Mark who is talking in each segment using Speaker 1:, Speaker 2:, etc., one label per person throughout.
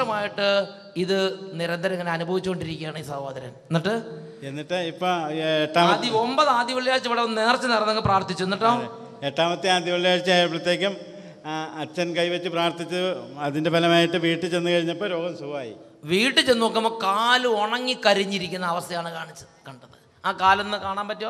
Speaker 1: വർഷമായിട്ട് ഇത് നിരന്തരം ഇങ്ങനെ അനുഭവിച്ചുകൊണ്ടിരിക്കുകയാണ് ഈ സഹോദരൻ എന്നിട്ട്
Speaker 2: എന്നിട്ട് ഇപ്പൊ എട്ടാമത്തെ
Speaker 1: ആദ്യം ഒമ്പത് ആദ്യ വെള്ളിയാഴ്ച ഇവിടെ ഒന്ന് നേർച്ച നേർന്നങ്ങ് പ്രാർത്ഥിച്ചു എന്നിട്ടോ
Speaker 2: എട്ടാമത്തെ ആദ്യ വെള്ളിയാഴ്ച ആയപ്പോഴത്തേക്കും ആ, അച്ഛൻ കൈവച്ച് പ്രാർത്ഥിച്ചു അതിന്റെ ഫലമായിട്ട് വീട്ടിൽ ചെന്ന് കഴിഞ്ഞപ്പോൾ രോഗം സുഖമായി
Speaker 1: വീട്ടിൽ ചെന്ന് നോക്കുമ്പോൾ കാല് ഉണങ്ങി കരിഞ്ഞിരിക്കുന്ന അവസ്ഥയാണ് കാണിച്ചത് കണ്ടത് ആ കാലൊന്ന് കാണാൻ പറ്റുമോ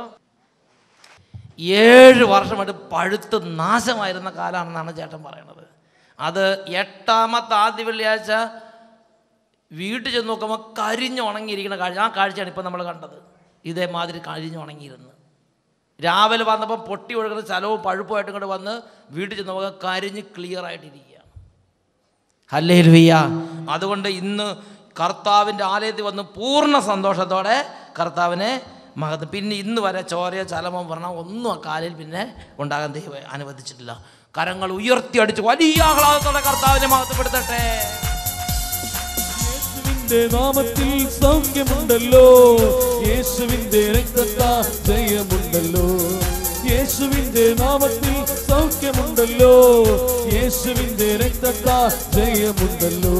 Speaker 1: ഏഴ് വർഷമായിട്ട് പഴുത്ത് നാശമായിരുന്ന കാലാണെന്നാണ് ചേട്ടൻ പറയണത് അത് എട്ടാമത്തെ ആദ്യ വെള്ളിയാഴ്ച വീട്ടിൽ ചെന്ന് നോക്കുമ്പോൾ കരിഞ്ഞ് ഉണങ്ങിയിരിക്കുന്ന കാഴ്ച ആ കാഴ്ചയാണ് ഇപ്പോൾ നമ്മൾ കണ്ടത് ഇതേമാതിരി കരിഞ്ഞ് ഉണങ്ങിയിരുന്ന് രാവിലെ വന്നപ്പോൾ പൊട്ടി ഒഴുകുന്ന സ്ഥലവും പഴുപ്പുമായിട്ടും കൂടെ വന്ന് വീട്ടിൽ ചെന്ന് നോക്കുക കരിഞ്ഞ് ക്ലിയർ ആയിട്ടിരിക്കുകയാണ് ഹല്ലേ ലുയ്യ അതുകൊണ്ട് ഇന്ന് കർത്താവിൻ്റെ ആലയത്തിൽ വന്ന് പൂർണ്ണ സന്തോഷത്തോടെ കർത്താവിനെ മഹത്വം പിന്നെ ഇന്ന് വരെ ചോരയോ ചലമോ വ്രണം ഒന്നും ആ കാലിൽ പിന്നെ ഉണ്ടാകാൻ ദൈവം അനുവദിച്ചിട്ടില്ല കരങ്ങൾ ഉയർത്തിയടിച്ച് വലിയ ആഹ്ലാദത്തോടെ കർത്താവിനെ മഹത്വപ്പെടുത്തട്ടെ
Speaker 3: യേശുവിന്റെ നാമത്തിൽ സൗഖ്യമുണ്ടല്ലോ യേശുവിന്റെ രക്തത്താ ജയമുണ്ടല്ലോ യേശുവിന്റെ നാമത്തിൽ സൗഖ്യമുണ്ടല്ലോ യേശുവിന്റെ രക്തത്താ ജയമുണ്ടല്ലോ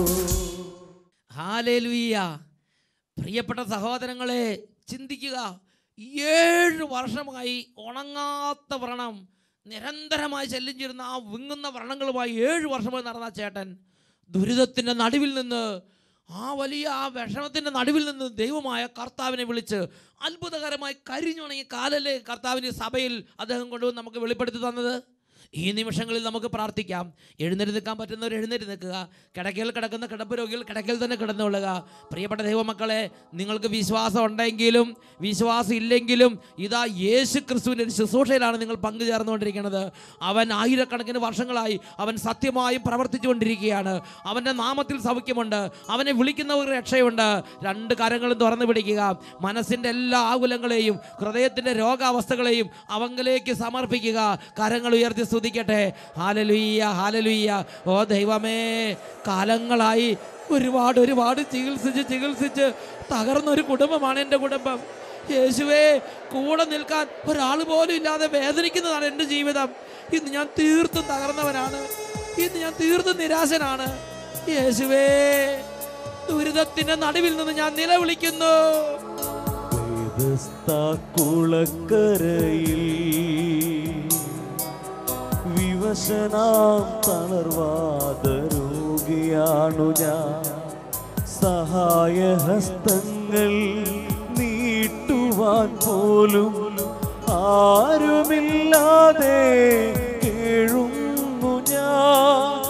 Speaker 1: ഹാലേലുയ്യ പ്രിയപ്പെട്ട സഹോദരങ്ങളെ ചിന്തിക്കുക ഏഴ് വർഷമായി ഉണങ്ങാത്ത വ്രണം നിരന്തരമായി ശല്യം ചെയ്യുന്ന ആ വിങ്ങുന്ന വ്രണങ്ങളുമായി ഏഴ് വർഷമായി നടന്ന ആ ചേട്ടൻ ദുരിതത്തിൻ്റെ നടുവിൽ നിന്ന് ആ വലിയ ആ വിഷമത്തിൻ്റെ നടുവിൽ നിന്ന് ദൈവമായ കർത്താവിനെ വിളിച്ച് അത്ഭുതകരമായി കരിഞ്ഞുണങ്ങിയ കാലല്ലേ കർത്താവിൻ്റെ സഭയിൽ അദ്ദേഹം കൊണ്ടുവന്ന് നമുക്ക് വെളിപ്പെടുത്തി തന്നത് ഈ നിമിഷങ്ങളിൽ നമുക്ക് പ്രാർത്ഥിക്കാം എഴുന്നേറ്റ് നിൽക്കാൻ പറ്റുന്നവർ എഴുന്നേറ്റ് നിൽക്കുക കിടക്കയിൽ കിടക്കുന്ന കിടപ്പ് രോഗികൾ കിടക്കയിൽ തന്നെ കിടന്നുകൊള്ളുക പ്രിയപ്പെട്ട ദൈവമക്കളെ നിങ്ങൾക്ക് വിശ്വാസം ഉണ്ടെങ്കിലും വിശ്വാസം ഇല്ലെങ്കിലും ഇതാ യേശു ക്രിസ്തുവിൻ്റെ ഒരു ശുശ്രൂഷയിലാണ് നിങ്ങൾ പങ്കുചേർന്നുകൊണ്ടിരിക്കുന്നത് അവൻ ആയിരക്കണക്കിന് വർഷങ്ങളായി അവൻ സത്യമായും പ്രവർത്തിച്ചുകൊണ്ടിരിക്കുകയാണ് അവൻ്റെ നാമത്തിൽ സൗഖ്യമുണ്ട് അവനെ വിളിക്കുന്നവർക്ക് രക്ഷയുണ്ട് രണ്ട് കരങ്ങളും തുറന്നു പിടിക്കുക മനസ്സിൻ്റെ എല്ലാ ആകുലങ്ങളെയും ഹൃദയത്തിൻ്റെ രോഗാവസ്ഥകളെയും അവങ്കിലേക്ക് സമർപ്പിക്കുക കരങ്ങൾ ഉയർത്തി സ്തുതിക്കട്ടെ ഹാലലുയ്യ ഹാലലുയ്യ ഓ ദൈവമേ കാലങ്ങളായി ഒരുപാട് ഒരുപാട് ചികിത്സിച്ച് ചികിത്സിച്ച് തകർന്ന ഒരു കുടുംബമാണ് എൻ്റെ കുടുംബം യേശുവേ കൂടെ നിൽക്കാൻ ഒരാൾ പോലും ഇല്ലാതെ വേദനിക്കുന്നതാണ് എൻ്റെ ജീവിതം ഇന്ന് ഞാൻ തീർത്തും തകർന്നവനാണ് ഇന്ന് ഞാൻ തീർത്തും നിരാശനാണ് യേശുവേ ദുരിതത്തിന്റെ നടുവിൽ നിന്ന് ഞാൻ നിലവിളിക്കുന്നു
Speaker 3: കുളക്കരയിൽ വിവശനാം തളർവാദരോഗിയാണു ഞാൻ സഹായഹസ്തങ്ങൾ നീട്ടുവാൻ പോലും ആരുമില്ലാതെ കേഴുന്നു ഞാൻ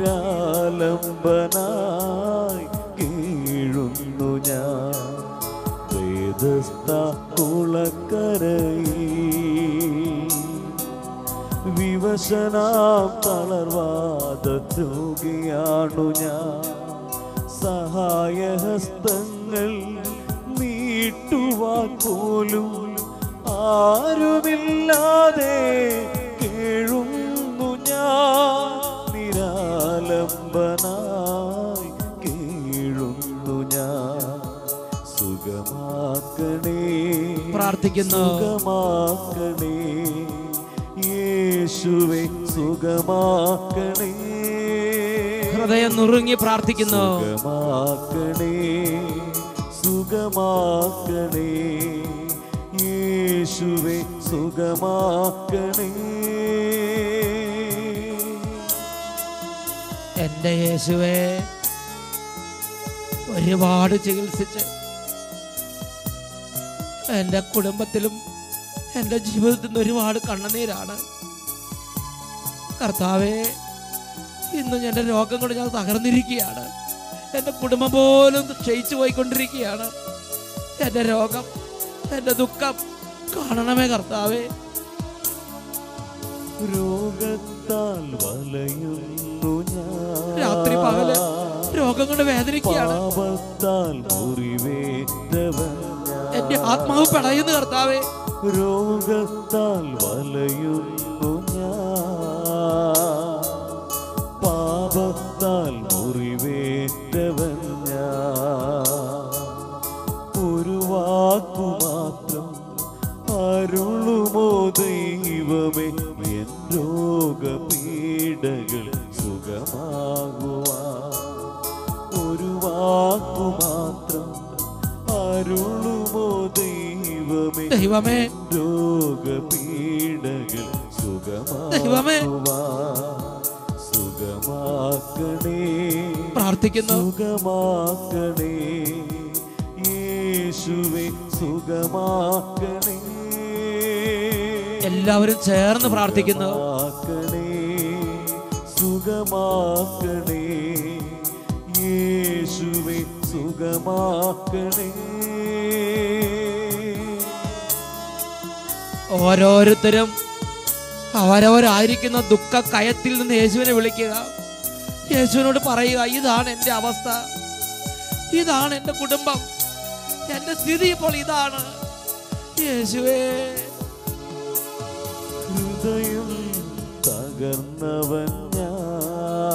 Speaker 3: നിരാലംബനായി കേഴുന്നു ഞാൻ വേദസ്ഥ കുളക്കരയിൽ വിവശനാം തളർവാദരോഗിയാണു ഞാൻ സഹായഹസ്തങ്ങൾ നീട്ടുവാൻ പോലും ആരുമില്ലാതെ കേഴുന്നു ഞാൻ നിരാലംബനായി കേഴുന്നു ഞാൻ സുഖമാക്കണേ
Speaker 1: പ്രാർത്ഥിക്കുന്നു.
Speaker 3: സുഖമാക്കണേ യേശുവെ സുഖമാക്കണേ
Speaker 1: ഹൃദയം നുറുങ്ങി പ്രാർത്ഥിക്കുന്നു
Speaker 3: സുഖമാക്കണേ സുഖമാക്കണേ യേശുവെ സുഖമാക്കണേ
Speaker 1: എൻ്റെ യേശുവേ ഒരുപാട് ചികിത്സിച്ച് എൻ്റെ കുടുംബത്തിലും എൻ്റെ ജീവിതത്തിൽ നിന്ന് ഒരുപാട് കണ്ണുനീരാണ് കർത്താവേ ഇന്ന് എൻ്റെ രോഗം കൊണ്ട് ഞാൻ തകർന്നിരിക്കുകയാണ് എൻ്റെ കുടുംബം പോലും ക്ഷയിച്ചു പോയിക്കൊണ്ടിരിക്കുകയാണ് എൻ്റെ രോഗം എൻ്റെ ദുഃഖം കാണണമേ കർത്താവേ
Speaker 3: രോഗത്താൽ വലയുന്നു ഞാൻ
Speaker 1: രാത്രി പകല് രോഗം കൊണ്ട് വേദനിക്കുകയാണ്
Speaker 3: പാപത്താൽ മുറിവേറ്റവൻ
Speaker 1: എൻ്റെ ആത്മാവ് പിടയുന്നു കർത്താവേ
Speaker 3: രോഗത്താൽ വലയുന്നു ഞാൻ പാപത്താൽ മുറിവേറ്റവൻ ഞാൻ ഒരു വാക്കു മാത്രം അരുളുമോ ദൈവമേ എൻ രോഗപീഡകൾ സുഖമാകുവാൻ മാത്രം അരുളുമോ ദൈവമേ
Speaker 1: ദൈവമേ
Speaker 3: രോഗപീഠകൾ
Speaker 1: ദൈവമേ.
Speaker 3: സുഖമാക്കുവാൻ സുഖമാക്കണേ
Speaker 1: പ്രാർത്ഥിക്കുന്നു
Speaker 3: സുഖമാക്കണേ യേശുവെ സുഖമാക്കണേ
Speaker 1: എല്ലാവരും ചേർന്ന് പ്രാർത്ഥിക്കുന്നു
Speaker 3: സുഖമാക്കണേ സുഖമാക്കണേ യേശുവെ സുഖമാക്കണേ
Speaker 1: ഓരോരുത്തരും അവരവരായിരിക്കുന്ന ദുഃഖ കയത്തിൽ നിന്ന് യേശുവിനെ വിളിക്കുക യേശുവിനോട് പറയുക ഇതാണ് എൻ്റെ അവസ്ഥ ഇതാണ് എൻ്റെ കുടുംബം എൻ്റെ സ്ഥിതി ഇപ്പോൾ ഇതാണ് യേശുവേ
Speaker 3: ഹൃദയം തകർന്നവൻ ഞാൻ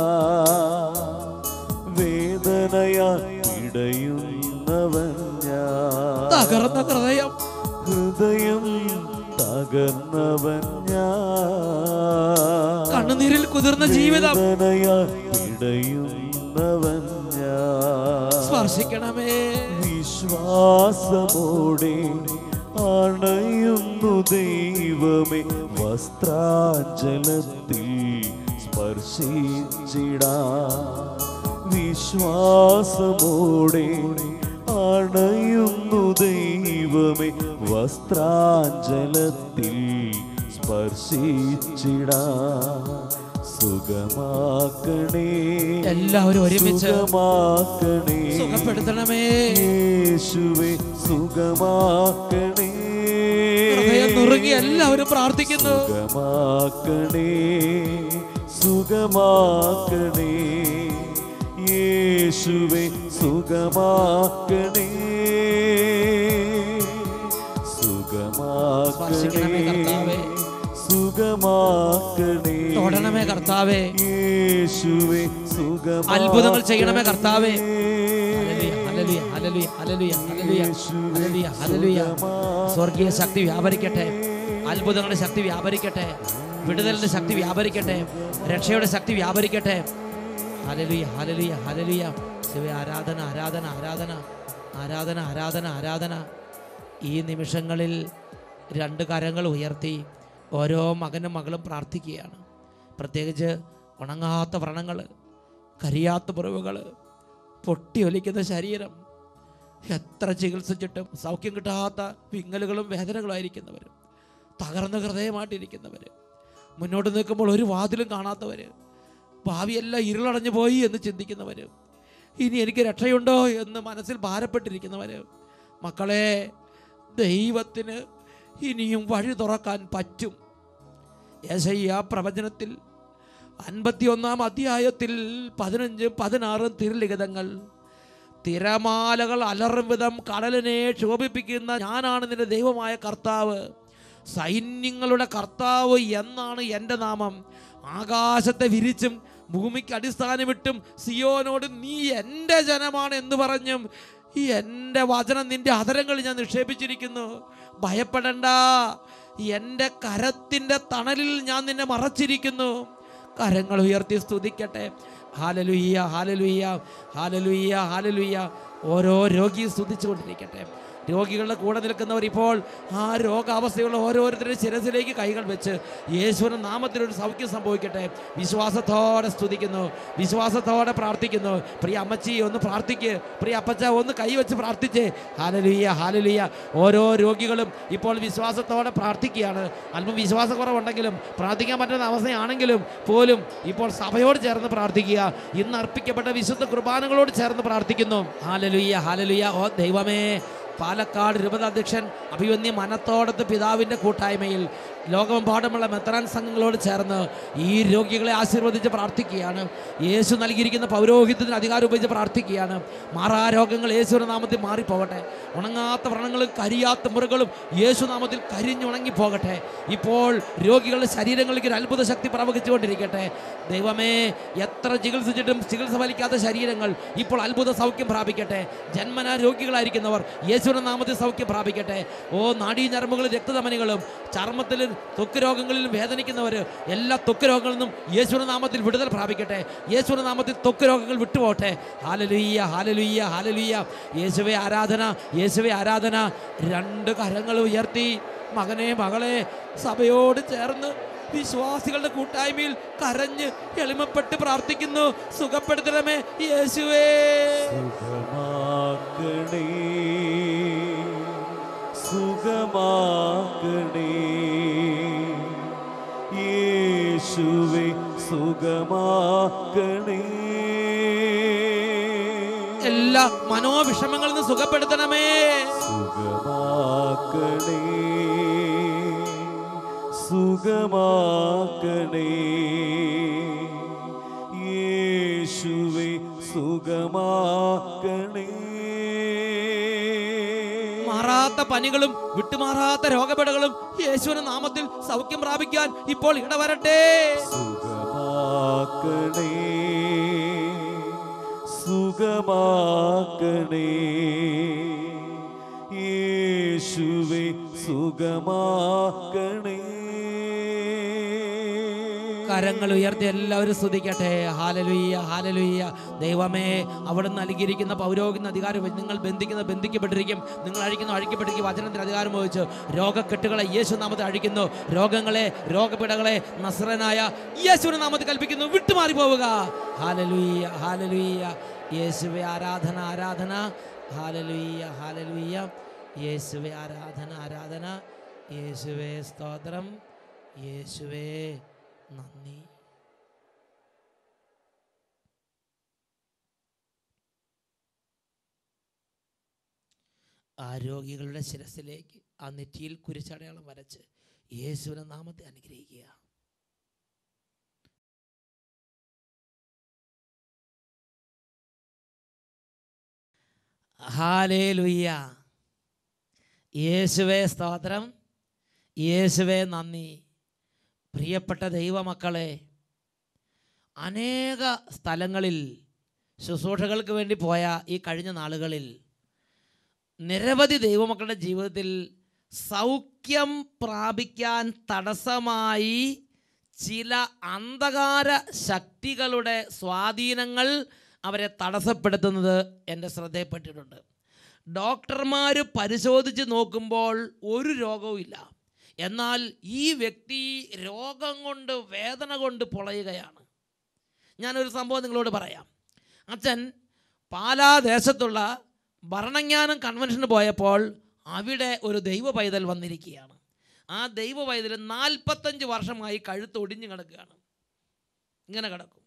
Speaker 3: വേദനയാൽ പിടയുന്നവൻ ഞാൻ
Speaker 1: തകർന്ന ഹൃദയം
Speaker 3: ഹൃദയം തകർന്നവൻ ഞാൻ
Speaker 1: കണ്ണുനീരിൽ കുതിർന്ന ജീവിതം
Speaker 3: വേദനയാൽ പിടയുന്നവൻ ഞാൻ
Speaker 1: സ്പർശിക്കണമേ
Speaker 3: വിശ്വാസമോടെ അണയുന്നു ദൈവമേ വസ്ത്രാഞ്ചലത്തിൽ സ്പർശിച്ചിടാ വിശ്വാസമോടെ അണയുന്നു ദൈവമേ വസ്ത്രാഞ്ചലത്തിൽ സ്പർശിച്ചിടാ സുഖമാക്കണേ
Speaker 1: എല്ലാവരും ഒരുമിച്ച്
Speaker 3: സുഖമാക്കണേ
Speaker 1: സുഖപ്പെടുത്തണമേ
Speaker 3: യേശുവെ സുഖമാക്കണേ
Speaker 1: ഹൃദയം നുറുങ്ങി എല്ലാവരും പ്രാർത്ഥിക്കുന്നു
Speaker 3: സുഖമാക്കണേ സുഖമാക്കണേ യേശുവെ സുഖമാക്കണേ
Speaker 1: സ്പർശിക്കണമേ കർത്താവേ.
Speaker 3: സുഖമാക്കണേ
Speaker 1: തൊടണമേ കർത്താവേ
Speaker 3: യേശുവെ സുഖമാക്കണേ
Speaker 1: അത്ഭുതങ്ങൾ ചെയ്യണമേ കർത്താവേ ഹല്ലേലൂയ, ഹല്ലേലൂയ, ഹല്ലേലൂയ, ഹല്ലേലൂയ, ഹല്ലേലൂയ, ഹല്ലേലൂയ. സ്വർഗീയ ശക്തി വ്യാപരിക്കട്ടെ അത്ഭുതങ്ങളുടെ ശക്തി വ്യാപരിക്കട്ടെ വിടുതലിന്റെ ശക്തി വ്യാപരിക്കട്ടെ രക്ഷയുടെ ശക്തി വ്യാപരിക്കട്ടെ ഹലലിയ ഹലലിയ ഹലലിയ ശിവ ആരാധന ആരാധന ആരാധന ആരാധന ആരാധന ആരാധന ഈ നിമിഷങ്ങളിൽ രണ്ട് കരങ്ങൾ ഉയർത്തി ഓരോ മകനും മകളും പ്രാർത്ഥിക്കുകയാണ് പ്രത്യേകിച്ച് ഉണങ്ങാത്ത വ്രണങ്ങൾ കരിയാത്ത മുറിവുകൾ പൊട്ടിയൊലിക്കുന്ന ശരീരം എത്ര ചികിത്സിച്ചിട്ടും സൗഖ്യം കിട്ടാത്ത വിങ്ങലുകളും വേദനകളുമായിരിക്കുന്നവർ തകർന്ന ഹൃദയമായിട്ടിരിക്കുന്നവർ മുന്നോട്ട് നിൽക്കുമ്പോൾ ഒരു വാതിലും കാണാത്തവർ ഭാവിയെല്ലാം ഇരുളടഞ്ഞു പോയി എന്ന് ചിന്തിക്കുന്നവർ ഇനി എനിക്ക് രക്ഷയുണ്ടോ എന്ന് മനസ്സിൽ ഭാരപ്പെട്ടിരിക്കുന്നവർ മക്കളെ ദൈവത്തിന് ഇനിയും വഴി തുറക്കാൻ പറ്റും യേശയ്യ പ്രവചനത്തിൽ അൻപത്തിയൊന്നാം അധ്യായത്തിൽ പതിനഞ്ച് പതിനാറും തിരുലിഖിതങ്ങൾ തിരമാലകൾ അലറും വിധം കടലിനെ ക്ഷോഭിപ്പിക്കുന്ന ഞാനാണ് നിന്റെ ദൈവമായ കർത്താവ് സൈന്യങ്ങളുടെ കർത്താവ് എന്നാണ് എൻ്റെ നാമം ആകാശത്തെ വിരിച്ചും ഭൂമിക്ക് അടിസ്ഥാനമിട്ടും സിയോനോട് നീ എൻ്റെ ജനമാണ് എന്ന് പറഞ്ഞും ഈ എൻ്റെ വചനം നിന്റെ അതരങ്ങളിൽ ഞാൻ നിക്ഷേപിച്ചിരിക്കുന്നു ഭയപ്പെടണ്ട എൻ്റെ കരത്തിൻ്റെ തണലിൽ ഞാൻ നിന്നെ മറച്ചിരിക്കുന്നു കരങ്ങൾ ഉയർത്തി സ്തുതിക്കട്ടെ ഹാലലുയ്യ ഹാലലുയ്യ ഹാലലുയ്യ ഹാലലുയ്യ ഓരോ രോഗി സ്തുതിച്ചുകൊണ്ടിരിക്കട്ടെ രോഗികളുടെ കൂടെ നിൽക്കുന്നവർ ഇപ്പോൾ ആ രോഗാവസ്ഥയുള്ള ഓരോരുത്തരുടെ ശിരസിലേക്ക് കൈകൾ വെച്ച് യേശുവിൻ്റെ നാമത്തിൽ ഒരു സൗഖ്യം സംഭവിക്കട്ടെ വിശ്വാസത്തോടെ സ്തുതിക്കുന്നു വിശ്വാസത്തോടെ പ്രാർത്ഥിക്കുന്നു പ്രിയ അമ്മച്ചി ഒന്ന് പ്രാർത്ഥിക്ക് പ്രിയ അപ്പച്ച ഒന്ന് കൈവച്ച് പ്രാർത്ഥിച്ച് ഹാലലുയ്യ ഹാലലുയ്യ ഓരോ രോഗികളും ഇപ്പോൾ വിശ്വാസത്തോടെ പ്രാർത്ഥിക്കുകയാണ് അല്പം വിശ്വാസക്കുറവുണ്ടെങ്കിലും പ്രാർത്ഥിക്കാൻ പറ്റുന്ന അവസ്ഥയാണെങ്കിലും പോലും ഇപ്പോൾ സഭയോട് ചേർന്ന് പ്രാർത്ഥിക്കുക ഇന്ന് അർപ്പിക്കപ്പെട്ട വിശുദ്ധ കുർബാനകളോട് ചേർന്ന് പ്രാർത്ഥിക്കുന്നു ഹാലലുയ്യ ഹാലലുയ്യ ഓ ദൈവമേ പാലക്കാട് രൂപത അധ്യക്ഷൻ അഭിവന്യ മനത്തോടത്ത് പിതാവിൻ്റെ കൂട്ടായ്മയിൽ ലോകമെമ്പാടുമുള്ള മെത്രാൻ സംഘങ്ങളോട് ചേർന്ന് ഈ രോഗികളെ ആശീർവദിച്ച് പ്രാർത്ഥിക്കുകയാണ് യേശു നൽകിയിരിക്കുന്ന പൗരോഹിത്യത്തിന് അധികാരം ഉപയോഗിച്ച് പ്രാർത്ഥിക്കുകയാണ് മാറാ രോഗങ്ങൾ യേശുവിൻ്റെ നാമത്തിൽ മാറിപ്പോകട്ടെ ഉണങ്ങാത്ത വ്രണങ്ങളും കരിയാത്ത മുറികളും യേശു നാമത്തിൽ കരിഞ്ഞുണങ്ങി പോകട്ടെ ഇപ്പോൾ രോഗികളുടെ ശരീരങ്ങളിലേക്ക് ഒരു അത്ഭുത ശക്തി പ്രവഹിച്ചുകൊണ്ടിരിക്കട്ടെ ദൈവമേ എത്ര ചികിത്സിച്ചിട്ടും ചികിത്സ ഫലിക്കാത്ത ശരീരങ്ങൾ ഇപ്പോൾ അത്ഭുത സൗഖ്യം പ്രാപിക്കട്ടെ ജന്മന രോഗികളായിരിക്കുന്നവർ യേശു യേശുവിന്റെ നാമത്തിൽ സൗഖ്യം പ്രാപിക്കട്ടെ ഓ നാഡീ ഞരമ്പുകളും രക്തധമനികളും ചർമ്മത്തിലും ത്വക്ക് രോഗങ്ങളിലും വേദനിക്കുന്നവർ എല്ലാ ത്വക്ക് രോഗങ്ങളിൽ നിന്നും യേശുവിന്റെ നാമത്തിൽ വിടുതൽ പ്രാപിക്കട്ടെ യേശുവിന്റെ നാമത്തിൽ ത്വക്ക് രോഗങ്ങൾ വിട്ടുപോട്ടെ ഹാലലുയ്യ ഹാലലുയ്യ ഹാലലുയ്യ യേശുവെ ആരാധന യേശുവെ ആരാധന രണ്ട് കരങ്ങൾ ഉയർത്തി മകനെ മകളെ സഭയോട് ചേർന്ന് വിശ്വാസികളുടെ കൂട്ടായ്മയിൽ കരഞ്ഞ് എളിമപ്പെട്ട് പ്രാർത്ഥിക്കുന്നു സുഖപ്പെടുത്തണമേ യേശുവേ
Speaker 3: സുഖമാക്കണേ സുഖമാക്കണേ യേശുവേ സുഖമാക്കണേ
Speaker 1: എല്ലാ മനോവിഷമങ്ങളിൽ നിന്ന് സുഖപ്പെടുത്തണമേ
Speaker 3: സുഖമാക്കണേ സുഖമാക്കണേ യേശുവേ സുഖമാക്കണേ
Speaker 1: മാറാത്ത പനികളും വിട്ടുമാറാത്ത രോഗപീഠകളും യേശുവിന്റെ നാമത്തിൽ സൗഖ്യം പ്രാപിക്കാൻ ഇപ്പോൾ ഇടവരട്ടെ
Speaker 3: സുഖമാക്കണേ സുഖമാക്കണേ യേശുവേ സുഖമാക്കണേ
Speaker 1: കരങ്ങൾ ഉയർത്തി എല്ലാവരും സ്തുതിക്കട്ടെ ഹാലലുയ്യ ഹാലലുയ്യ ദൈവമേ അവിടെ നൽകിയിരിക്കുന്ന പൗരോഹിത അധികാരം വെച്ച് നിങ്ങൾ ബന്ധിക്കുന്ന ബന്ധിക്കപ്പെട്ടിരിക്കും നിങ്ങൾ അഴിക്കുന്ന അഴിക്കപ്പെട്ടിരിക്കും വചനത്തിന് അധികാരം വഹിച്ച് രോഗക്കെട്ടുകളെ യേശു നാമത്തിൽ അഴിക്കുന്നു രോഗങ്ങളെ രോഗപീഠകളെ നസ്രനായ യേശുവിന്റെ നാമത്തിൽ കൽപ്പിക്കുന്നു വിട്ടുമാറി പോവുക ഹാലലുയ്യ ഹാലലുയ്യ യേശുവെ ആരാധന ആരാധന ഹാലലുയ്യ ഹാലലുയ്യ യേശുവെ ആരാധന ആരാധന യേശുവേ സ്തോത്രം യേശുവേ നന്ദി ആ രോഗികളുടെ ശിരസിലേക്ക് ആ നെറ്റിയിൽ കുരിശടയാളം വരച്ച് യേശുവിന്റെ നാമത്തെ അനുഗ്രഹിക്കുക ഹാലേലുയ്യ യേശുവേ സ്തോത്രം യേശുവേ നന്ദി പ്രിയപ്പെട്ട ദൈവമക്കളെ അനേക സ്ഥലങ്ങളിൽ ശുശ്രൂഷകൾക്ക് വേണ്ടി പോയ ഈ കഴിഞ്ഞ നാളുകളിൽ നിരവധി ദൈവമക്കളുടെ ജീവിതത്തിൽ സൗഖ്യം പ്രാപിക്കാൻ തടസ്സമായി ചില അന്ധകാര ശക്തികളുടെ സ്വാധീനങ്ങൾ അവരെ തടസ്സപ്പെടുത്തുന്നത് എൻ്റെ ശ്രദ്ധയിൽപ്പെട്ടിട്ടുണ്ട് ഡോക്ടർമാർ പരിശോധിച്ച് നോക്കുമ്പോൾ ഒരു രോഗവും ഇല്ല എന്നാൽ ഈ വ്യക്തി രോഗം കൊണ്ട് വേദന കൊണ്ട് പൊളയുകയാണ് ഞാനൊരു സംഭവം നിങ്ങളോട് പറയാം അച്ഛൻ പാലാ ദേശത്തുള്ള ഭരണജ്ഞാനം കൺവെൻഷന് പോയപ്പോൾ അവിടെ ഒരു ദൈവ പൈതൽ വന്നിരിക്കുകയാണ് ആ ദൈവ പൈതൽ നാൽപ്പത്തഞ്ച് വർഷമായി കഴുത്ത് ഒടിഞ്ഞു കിടക്കുകയാണ് ഇങ്ങനെ കിടക്കും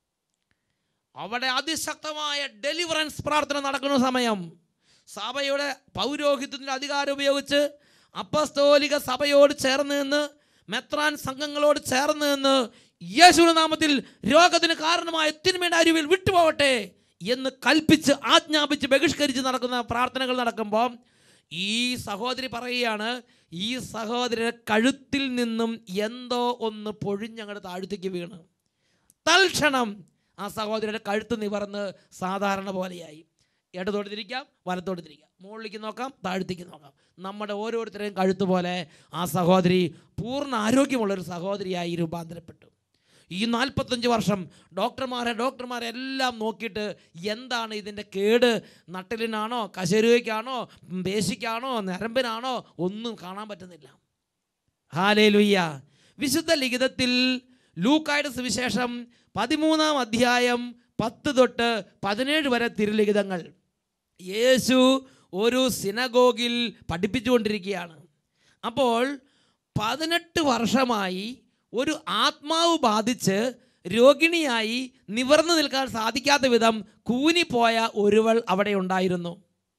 Speaker 1: അവിടെ അതിശക്തമായ ഡെലിവറൻസ് പ്രാർത്ഥന നടക്കുന്ന സമയം സഭയുടെ പൗരോഹിത്യത്തിൻ്റെ അധികാരം ഉപയോഗിച്ച് അപ്പസ്തോലിക സഭയോട് ചേർന്ന് നിന്ന് മെത്രാൻ സംഘങ്ങളോട് ചേർന്ന് നിന്ന് യേശുവിന്റെ നാമത്തിൽ രോഗത്തിന് കാരണമായ തിന്മയുടെ അരുവിൽ വിട്ടുപോകട്ടെ എന്ന് കൽപ്പിച്ച് ആജ്ഞാപിച്ച് ബഹിഷ്കരിച്ച് നടക്കുന്ന പ്രാർത്ഥനകൾ നടക്കുമ്പോൾ ഈ സഹോദരി പറയുകയാണ് ഈ സഹോദരിയുടെ കഴുത്തിൽ നിന്നും എന്തോ ഒന്ന് പൊഴിഞ്ഞങ്ങോട്ട് താഴ്ത്തേക്ക് വീണ് തൽക്ഷണം ആ സഹോദരിയുടെ കഴുത്ത് നിവർന്ന് സാധാരണ പോലെയായി ഇടത്തോട്ട് തിരിക്കാം വലത്തോട്ട് തിരിക്കാം മുകളിലേക്ക് നോക്കാം താഴ്ത്തേക്ക് നോക്കാം നമ്മുടെ ഓരോരുത്തരെയും കഴുത്ത് പോലെ ആ സഹോദരി പൂർണ്ണ ആരോഗ്യമുള്ളൊരു സഹോദരിയായി രൂപാന്തരപ്പെട്ടു ഈ നാൽപ്പത്തഞ്ച് വർഷം ഡോക്ടർമാരെ ഡോക്ടർമാരെ എല്ലാം നോക്കിയിട്ട് എന്താണ് ഇതിൻ്റെ കേട് നട്ടലിനാണോ കശരുവയ്ക്കാണോ പേശിക്കാണോ നരമ്പിനാണോ ഒന്നും കാണാൻ പറ്റുന്നില്ല ഹാലേ ലുയ്യ വിശുദ്ധ ലിഖിതത്തിൽ ലൂക്കായുടെ സുവിശേഷം പതിമൂന്നാം അധ്യായം പത്ത് തൊട്ട് പതിനേഴ് വരെ തിരുലിഖിതങ്ങൾ യേശു ഒരു സിനഗോഗിൽ പഠിപ്പിച്ചുകൊണ്ടിരിക്കുകയാണ് അപ്പോൾ പതിനെട്ട് വർഷമായി ഒരു ആത്മാവ് ബാധിച്ച് രോഗിണിയായി നിവർന്നു നിൽക്കാൻ സാധിക്കാത്ത വിധം കൂനിപ്പോയ ഒരുവൾ അവിടെ ഉണ്ടായിരുന്നു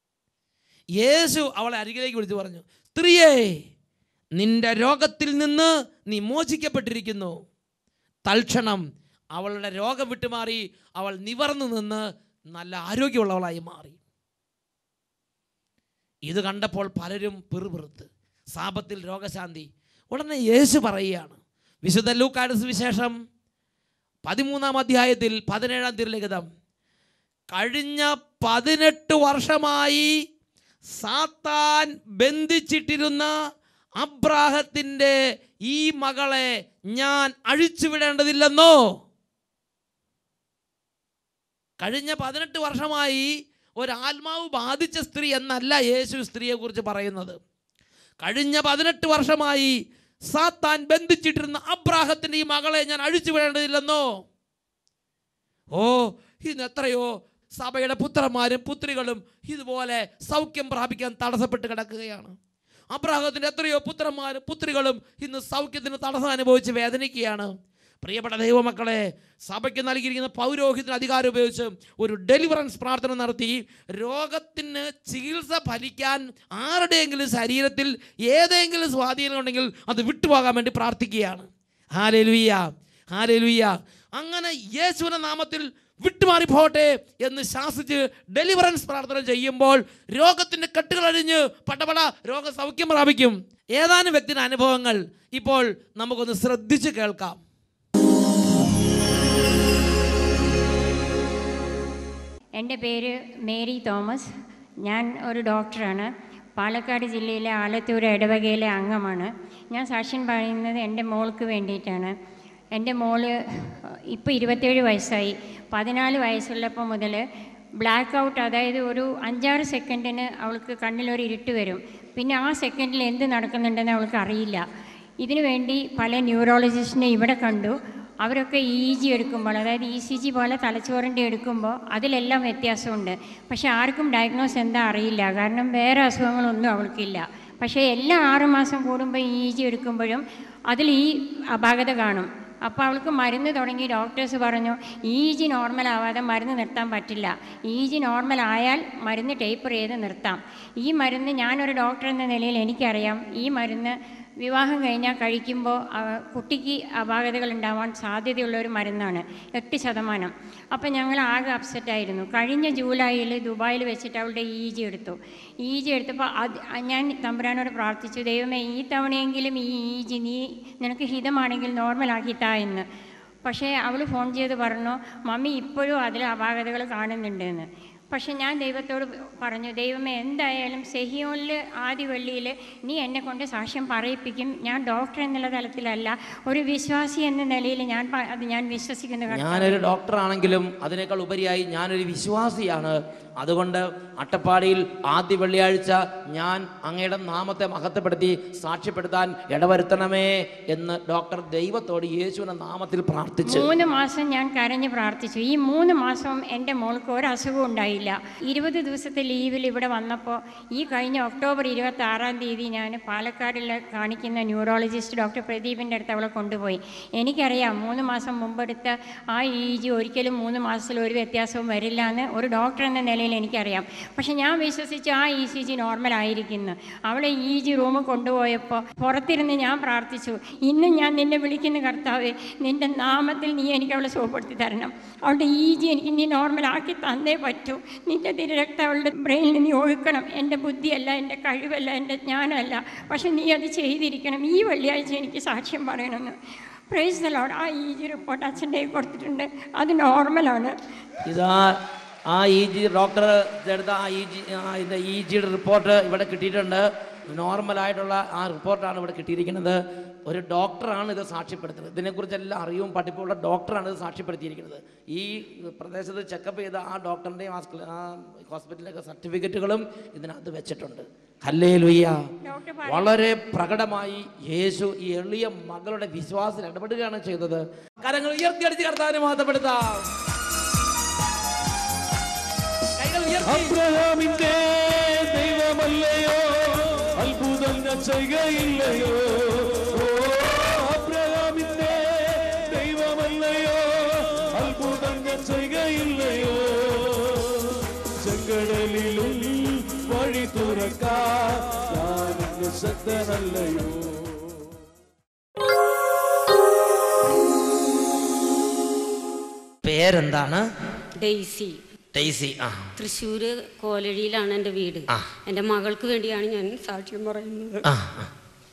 Speaker 1: യേശു അവളെ അരികിലേക്ക് വിളിച്ചു പറഞ്ഞു സ്ത്രീയേ നിന്റെ രോഗത്തിൽ നിന്ന് നീ മോചിക്കപ്പെട്ടിരിക്കുന്നു തൽക്ഷണം അവളുടെ രോഗം വിട്ടുമാറി അവൾ നിവർന്നു നിന്ന് നല്ല ആരോഗ്യമുള്ളവളായി മാറി ഇത് കണ്ടപ്പോൾ പലരും പിറുപിറുത്ത് സാപത്തിൽ രോഗശാന്തി ഉടനെ യേശു പറയുകയാണ് വിശുദ്ധ ലൂക്കാട് സുവിശേഷം പതിമൂന്നാം അധ്യായത്തിൽ പതിനേഴാം തിരുലിഖിതം കഴിഞ്ഞ പതിനെട്ട് വർഷമായി സാത്താൻ ബന്ധിച്ചിട്ടിരുന്ന അബ്രാഹത്തിൻ്റെ ഈ മകളെ ഞാൻ അഴിച്ചുവിടേണ്ടതില്ലെന്നോ കഴിഞ്ഞ പതിനെട്ട് വർഷമായി ഒരാത്മാവ് ബാധിച്ച സ്ത്രീ എന്നല്ല യേശു സ്ത്രീയെക്കുറിച്ച് പറയുന്നത് കഴിഞ്ഞ പതിനെട്ട് വർഷമായി സാത്താൻ ബന്ധിച്ചിട്ടിരുന്ന അബ്രാഹത്തിൻ്റെ ഈ മകളെ ഞാൻ അഴിച്ചുവിടേണ്ടതില്ലെന്നോ ഓ ഇന്ന് എത്രയോ സഭയുടെ പുത്രന്മാരും പുത്രികളും ഇതുപോലെ സൗഖ്യം പ്രാപിക്കാൻ തടസ്സപ്പെട്ട് കിടക്കുകയാണ് അബ്രാഹത്തിൻ്റെ എത്രയോ പുത്രന്മാരും പുത്രികളും ഇന്ന് സൗഖ്യത്തിന് തടസ്സം അനുഭവിച്ച് വേദനിക്കുകയാണ് പ്രിയപ്പെട്ട ദൈവമക്കളെ സഭയ്ക്ക് നൽകിയിരിക്കുന്ന പൗരോഹിത്തിന് അധികാരം ഉപയോഗിച്ച് ഒരു ഡെലിവറൻസ് പ്രാർത്ഥന നടത്തി രോഗത്തിന് ചികിത്സ ഫലിക്കാൻ ആരുടെയെങ്കിലും ശരീരത്തിൽ ഏതെങ്കിലും സ്വാധീനം ഉണ്ടെങ്കിൽ അത് വിട്ടുപോകാൻ വേണ്ടി പ്രാർത്ഥിക്കുകയാണ് ഹാലേലുയ്യ ഹാലേലുയ്യ അങ്ങനെ യേശുവിൻ്റെ നാമത്തിൽ വിട്ടുമാറി പോട്ടെ എന്ന് ശാസിച്ച് ഡെലിവറൻസ് പ്രാർത്ഥന ചെയ്യുമ്പോൾ രോഗത്തിൻ്റെ കെട്ടുകൾ അഴിഞ്ഞ് പടപട രോഗ സൗഖ്യം പ്രാപിക്കും ഏതാനും വ്യക്തിയുടെ അനുഭവങ്ങൾ ഇപ്പോൾ നമുക്കൊന്ന് ശ്രദ്ധിച്ച് കേൾക്കാം
Speaker 4: എൻ്റെ പേര് മേരി തോമസ് ഞാൻ ഒരു ഡോക്ടറാണ് പാലക്കാട് ജില്ലയിലെ ആലത്തൂർ ഇടവകയിലെ അംഗമാണ് ഞാൻ സാക്ഷ്യം പറയുന്നത് എൻ്റെ മോൾക്ക് വേണ്ടിയിട്ടാണ് എൻ്റെ മോള് ഇപ്പോൾ ഇരുപത്തേഴ് വയസ്സായി പതിനാല് വയസ്സുള്ളപ്പോൾ മുതൽ ബ്ലാക്ക് ഔട്ട് അതായത് ഒരു അഞ്ചാറ് സെക്കൻഡിന് അവൾക്ക് കണ്ണിലൊരു ഇരുട്ട് വരും പിന്നെ ആ സെക്കൻഡിൽ എന്ത് നടക്കുന്നുണ്ടെന്ന് അവൾക്ക് അറിയില്ല ഇതിനു വേണ്ടി പല ന്യൂറോളജിസ്റ്റിനെ ഇവിടെ കണ്ടു അവരൊക്കെ ഇ ജി എടുക്കുമ്പോൾ അതായത് ഇ സി ജി പോലെ തലച്ചോറിൻ്റെ എടുക്കുമ്പോൾ അതിലെല്ലാം വ്യത്യാസമുണ്ട് പക്ഷേ ആർക്കും ഡയഗ്നോസ് എന്താ അറിയില്ല കാരണം വേറെ അസുഖങ്ങളൊന്നും അവൾക്കില്ല പക്ഷേ എല്ലാ ആറുമാസം കൂടുമ്പോൾ ഇ ജി എടുക്കുമ്പോഴും അതിൽ ഈ അപാകത കാണും അപ്പോൾ അവൾക്ക് മരുന്ന് തുടങ്ങി ഡോക്ടേഴ്സ് പറഞ്ഞു ഇ ജി നോർമൽ ആവാതെ മരുന്ന് നിർത്താൻ പറ്റില്ല ഇ ജി നോർമൽ ആയാൽ മരുന്ന് ടേപ്പർ ചെയ്ത് നിർത്താം ഈ മരുന്ന് ഞാനൊരു ഡോക്ടർ എന്ന നിലയിൽ എനിക്കറിയാം ഈ മരുന്ന് വിവാഹം കഴിഞ്ഞാൽ കഴിക്കുമ്പോൾ അവ- കുട്ടിക്ക് അപാകതകൾ ഉണ്ടാവാൻ സാധ്യതയുള്ള ഒരു മരുന്നാണ് എട്ട് ശതമാനം അപ്പോൾ ഞങ്ങൾ ആകെ അപ്സെറ്റായിരുന്നു കഴിഞ്ഞ ജൂലൈയിൽ ദുബായിൽ വെച്ചിട്ട് അവളുടെ ഇ ജി എടുത്തു ഇ ജി എടുത്തപ്പോൾ അത് ഞാൻ തമ്പുരാനോട് പ്രാർത്ഥിച്ചു ദൈവമേ ഈ തവണയെങ്കിലും ഈ ഇ ജി നീ നിനക്ക് ഹിതമാണെങ്കിൽ നോർമലാക്കി താ എന്ന് പക്ഷേ അവൾ ഫോൺ ചെയ്ത് പറഞ്ഞു മമ്മി ഇപ്പോഴും അതിൽ അപാകതകൾ കാണുന്നുണ്ട് എന്ന് പക്ഷെ ഞാൻ ദൈവത്തോട് പറഞ്ഞു ദൈവമേ എന്തായാലും സെഹിയോനിൽ ആദ്യ വെള്ളിയിൽ നീ എന്നെ കൊണ്ട് സാക്ഷ്യം പറയിപ്പിക്കും ഞാൻ ഡോക്ടർ എന്നുള്ള തലത്തിലല്ല ഒരു വിശ്വാസി എന്ന നിലയിൽ ഞാൻ പ- അത് ഞാൻ വിശ്വസിക്കുന്ന കർത്താവേ.
Speaker 1: ഞാനൊരു ഡോക്ടറാണെങ്കിലും അതിനേക്കാൾ ഉപരിയായി ഞാനൊരു വിശ്വാസിയാണ് അതുകൊണ്ട് അട്ടപ്പാടിയിൽ ആദ്യ വെള്ളിയാഴ്ച ഞാൻ അങ്ങയുടെ നാമത്തെ മഹത്വപ്പെടുത്തി സാക്ഷ്യപ്പെടുത്താൻ ഇടവരുത്തണമേ എന്ന് ഡോക്ടർ ദൈവത്തോട് യേശുവിൻ്റെ നാമത്തിൽ പ്രാർത്ഥിച്ചു
Speaker 4: മൂന്ന് മാസം ഞാൻ കരഞ്ഞ് പ്രാർത്ഥിച്ചു ഈ മൂന്ന് മാസവും എൻ്റെ മോൾക്ക് ഒരു അസുഖവും ഉണ്ടായില്ല ഇരുപത് ദിവസത്തെ ലീവിൽ ഇവിടെ വന്നപ്പോൾ ഈ കഴിഞ്ഞ ഒക്ടോബർ ഇരുപത്തി ആറാം തീയതി ഞാൻ പാലക്കാടിൽ കാണിക്കുന്ന ന്യൂറോളജിസ്റ്റ് ഡോക്ടർ പ്രദീപിൻ്റെ അടുത്ത് അവളെ കൊണ്ടുപോയി എനിക്കറിയാം മൂന്ന് മാസം മുമ്പെടുത്ത ആ ഇ ജി ഒരിക്കലും മൂന്ന് മാസത്തിൽ ഒരു വ്യത്യാസവും വരില്ല എന്ന് ഒരു ഡോക്ടർ എന്ന നിലയിൽ എനിക്കറിയാം പക്ഷെ ഞാൻ വിശ്വസിച്ച് ആ ഇ സി ജി നോർമൽ ആയിരിക്കുന്നു അവളെ ഇ ജി റൂമിൽ കൊണ്ടുപോയപ്പോൾ പുറത്തിരുന്ന് ഞാൻ പ്രാർത്ഥിച്ചു ഇന്നും ഞാൻ നിന്നെ വിളിക്കുന്ന കർത്താവേ നിൻ്റെ നാമത്തിൽ നീ എനിക്ക് അവളെ സുഖപ്പെടുത്തി തരണം അവളുടെ ഇ ജി എനിക്ക് നീ നോർമലാക്കി തന്നേ പറ്റൂ നിൻ്റെ തിരരക്തം അവളുടെ ബ്രെയിനിൽ നീ ഒഴുക്കണം എൻ്റെ ബുദ്ധിയല്ല എൻ്റെ കഴിവല്ല എൻ്റെ ജ്ഞാനമല്ല പക്ഷെ നീ അത് ചെയ്തിരിക്കണം ഈ വെള്ളിയാഴ്ച എനിക്ക് സാക്ഷ്യം പറയണമെന്ന് പ്രൈസ് ദ ലോഡ് ആ ഇ ജി റിപ്പോർട്ട് അച്ഛൻ്റെ കയ്യിൽ കൊടുത്തിട്ടുണ്ട് അത് നോർമലാണ്
Speaker 1: ഇതാ ആ ഇ ജി ഡോക്ടർ എടുത്ത ആ ഇ ജി ആ ഇതിൻ്റെ ഇ ജിയുടെ റിപ്പോർട്ട് ഇവിടെ കിട്ടിയിട്ടുണ്ട് നോർമലായിട്ടുള്ള ആ റിപ്പോർട്ടാണ് ഇവിടെ കിട്ടിയിരിക്കുന്നത് ഒരു ഡോക്ടറാണ് ഇത് സാക്ഷ്യപ്പെടുത്തുന്നത് ഇതിനെക്കുറിച്ചെല്ലാം അറിവും പഠിപ്പുള്ള ഡോക്ടറാണ് ഇത് സാക്ഷ്യപ്പെടുത്തിയിരിക്കുന്നത് ഈ പ്രദേശത്ത് ചെക്കപ്പ് ചെയ്ത ആ ഡോക്ടറിൻ്റെയും ആ സ്ക്ല- ആ ഹോസ്പിറ്റലിലൊക്കെ സർട്ടിഫിക്കറ്റുകളും ഇതിനകത്ത് വെച്ചിട്ടുണ്ട് ഹല്ലേ ലുയ്യ
Speaker 4: ഡോക്ടർ
Speaker 1: വളരെ പ്രകടമായി യേശു ഈ എളിയ മകളുടെ വിശ്വാസത്തിൽ ഇടപെടുകയാണ് ചെയ്തത് കരങ്ങൾ ഉയർത്തിയടിച്ച് കർത്താവിനെ മഹത്വപ്പെടുത്താം കൈകൾ ഉയർത്തി
Speaker 3: അബ്രഹാമിന്റെ ദൈവമല്ലയോ അത്ഭുതങ്ങൾ ചെയ്യുകയില്ലയോ ഓ, അബ്രഹാമിന്റെ ദൈവമല്ലയോ അത്ഭുതങ്ങൾ ചെയ്യുകയില്ലയോ ചെങ്കടലിലും വഴി തുറക്കാൻ ഞാനിന്ന് ശക്തനല്ലയോ
Speaker 1: പേരെന്താണ്
Speaker 5: ഡെയ്സി
Speaker 1: ടൈസി ആ
Speaker 5: തൃശ്ശൂർ കോലഴിയിലാണ് എൻ്റെ വീട്
Speaker 1: ആ.
Speaker 5: എൻ്റെ മകൾക്ക് വേണ്ടിയാണ് ഞാൻ സാക്ഷ്യം പറയുന്നത്
Speaker 1: ആ ആ.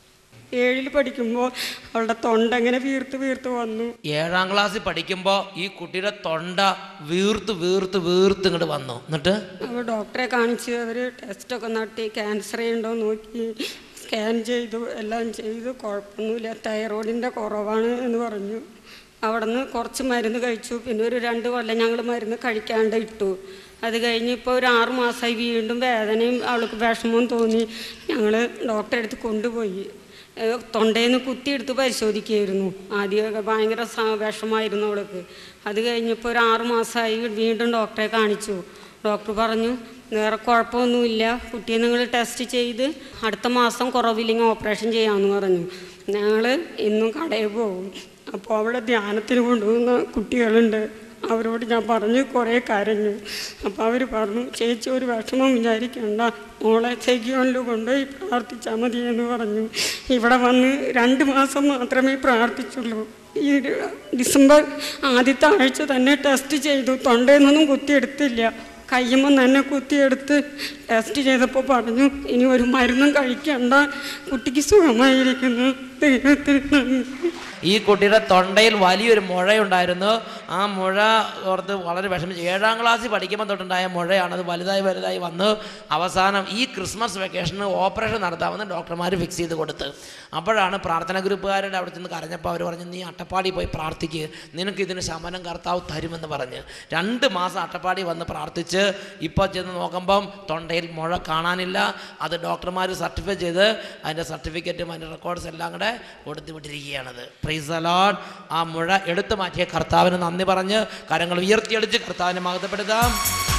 Speaker 5: ഏഴിൽ പഠിക്കുമ്പോൾ അവളുടെ തൊണ്ട ഇങ്ങനെ വീർത്ത് വീർത്ത് വന്നു
Speaker 1: ഏഴാം ക്ലാസ്സിൽ പഠിക്കുമ്പോൾ ഈ കുട്ടിയുടെ തൊണ്ട വീർത്ത് വീർത്ത് വീർത്ത് ഇങ്ങോട്ട് വന്നു എന്നിട്ട്
Speaker 5: അപ്പോൾ ഡോക്ടറെ കാണിച്ച് അവർ ടെസ്റ്റൊക്കെ നടത്തി ക്യാൻസർ ഉണ്ടോ നോക്കി സ്കാൻ ചെയ്തു എല്ലാം ചെയ്തു കുഴപ്പമൊന്നുമില്ല തൈറോയിഡിൻ്റെ കുറവാണ് എന്ന് പറഞ്ഞു അവിടെ നിന്ന് കുറച്ച് മരുന്ന് കഴിച്ചു പിന്നെ ഒരു രണ്ട് കൊല്ലം ഞങ്ങൾ മരുന്ന് കഴിക്കാണ്ട് ഇട്ടു അത് കഴിഞ്ഞ് ഇപ്പോൾ ഒരു ആറ് മാസമായി വീണ്ടും വേദനയും അവൾക്ക് വിഷമവും തോന്നി ഞങ്ങൾ ഡോക്ടറെ അടുത്ത് കൊണ്ടുപോയി ഏഹ് തൊണ്ടയിൽ നിന്ന് കുത്തിയെടുത്ത് പരിശോധിക്കുകയായിരുന്നു ആദ്യമൊക്കെ ഭയങ്കര സ- വിഷമായിരുന്നു അവൾക്ക് അത് കഴിഞ്ഞപ്പോൾ ഒരു ആറ് മാസമായി വീണ്ടും ഡോക്ടറെ കാണിച്ചു ഡോക്ടർ പറഞ്ഞു വേറെ കുഴപ്പമൊന്നുമില്ല കുട്ടിയെ നിങ്ങൾ ടെസ്റ്റ് ചെയ്ത് അടുത്ത മാസം കുറവില്ലെങ്കിൽ ഓപ്പറേഷൻ ചെയ്യാമെന്ന് പറഞ്ഞു ഞങ്ങൾ ഇന്നും കടയിൽ പോകും അപ്പോൾ അവിടെ ധ്യാനത്തിന് കൊണ്ടുപോകുന്ന കുട്ടികളുണ്ട് അവരോട് ഞാൻ പറഞ്ഞു കുറേ കരഞ്ഞു അപ്പോൾ അവർ പറഞ്ഞു ചേച്ചി ഒരു വിഷമം വിചാരിക്കണ്ട മോളെ സെഗ്യോണിൽ കൊണ്ടുപോയി പ്രാർത്ഥിച്ചാൽ മതി എന്ന് പറഞ്ഞു ഇവിടെ വന്ന് രണ്ട് മാസം മാത്രമേ പ്രാർത്ഥിച്ചുള്ളൂ ഈ ഒരു ഡിസംബർ ആദ്യത്തെ ആഴ്ച തന്നെ ടെസ്റ്റ് ചെയ്തു തൊണ്ടയിൽ നിന്നൊന്നും കുത്തിയെടുത്തില്ല കയ്യുമ്പോൾ തന്നെ കുത്തിയെടുത്ത് ടെസ്റ്റ് ചെയ്തപ്പോൾ പറഞ്ഞു ഇനി ഒരു മരുന്നും കഴിക്കണ്ട കുട്ടിക്ക് സുഖമായിരിക്കുന്നു ദൈവത്തിന് നന്ദി
Speaker 1: ഈ കുട്ടിയുടെ തൊണ്ടയിൽ വലിയൊരു മുഴയുണ്ടായിരുന്നു ആ മുഴ ഓർത്ത് വളരെ വിഷമിച്ചു ഏഴാം ക്ലാസ്സിൽ പഠിക്കുമ്പോൾ തൊട്ടുണ്ടായ മുഴയാണ് അത് വലുതായി വലുതായി വന്ന് അവസാനം ഈ ക്രിസ്മസ് വെക്കേഷന് ഓപ്പറേഷൻ നടത്താമെന്ന് ഡോക്ടർമാർ ഫിക്സ് ചെയ്ത് കൊടുത്ത് അപ്പോഴാണ് പ്രാർത്ഥന ഗ്രൂപ്പുകാരുടെ അവിടെ ചെന്ന് കരഞ്ഞപ്പോൾ അവർ പറഞ്ഞു നീ അട്ടപ്പാടി പോയി പ്രാർത്ഥിക്കുക നിനക്ക് ഇതിന് ശമനം കർത്താവ് തരുമെന്ന് പറഞ്ഞ് രണ്ട് മാസം അട്ടപ്പാടി വന്ന് പ്രാർത്ഥിച്ച് ഇപ്പോൾ ചെന്ന് നോക്കുമ്പം തൊണ്ടയിൽ മുഴ കാണാനില്ല അത് ഡോക്ടർമാർ സർട്ടിഫൈ ചെയ്ത് അതിൻ്റെ സർട്ടിഫിക്കറ്റും അതിൻ്റെ റെക്കോർഡ്സ് എല്ലാം കൂടെ കൊടുത്തു വിട്ടിരിക്കുകയാണത് പ്രൈസ് അലോഡ് ആ മുഴ എടുത്തു മാറ്റിയ കർത്താവിന് നന്ദി പറഞ്ഞ് കരങ്ങൾ ഉയർത്തിയടിച്ച് കർത്താവിനെ മഹത്വപ്പെടുത്താം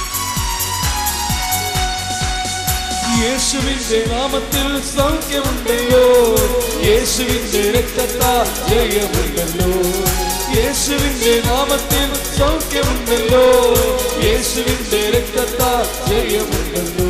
Speaker 3: യേശുവിന്റെ നാമത്തിൽ സൗഖ്യമുണ്ടല്ലോ യേശുവിന്റെ രക്തത്താ ജയമുണ്ടല്ലോ യേശുവിന്റെ നാമത്തിൽ സൗഖ്യമുണ്ടല്ലോ യേശുവിന്റെ രക്തത്താ ജയമുണ്ടല്ലോ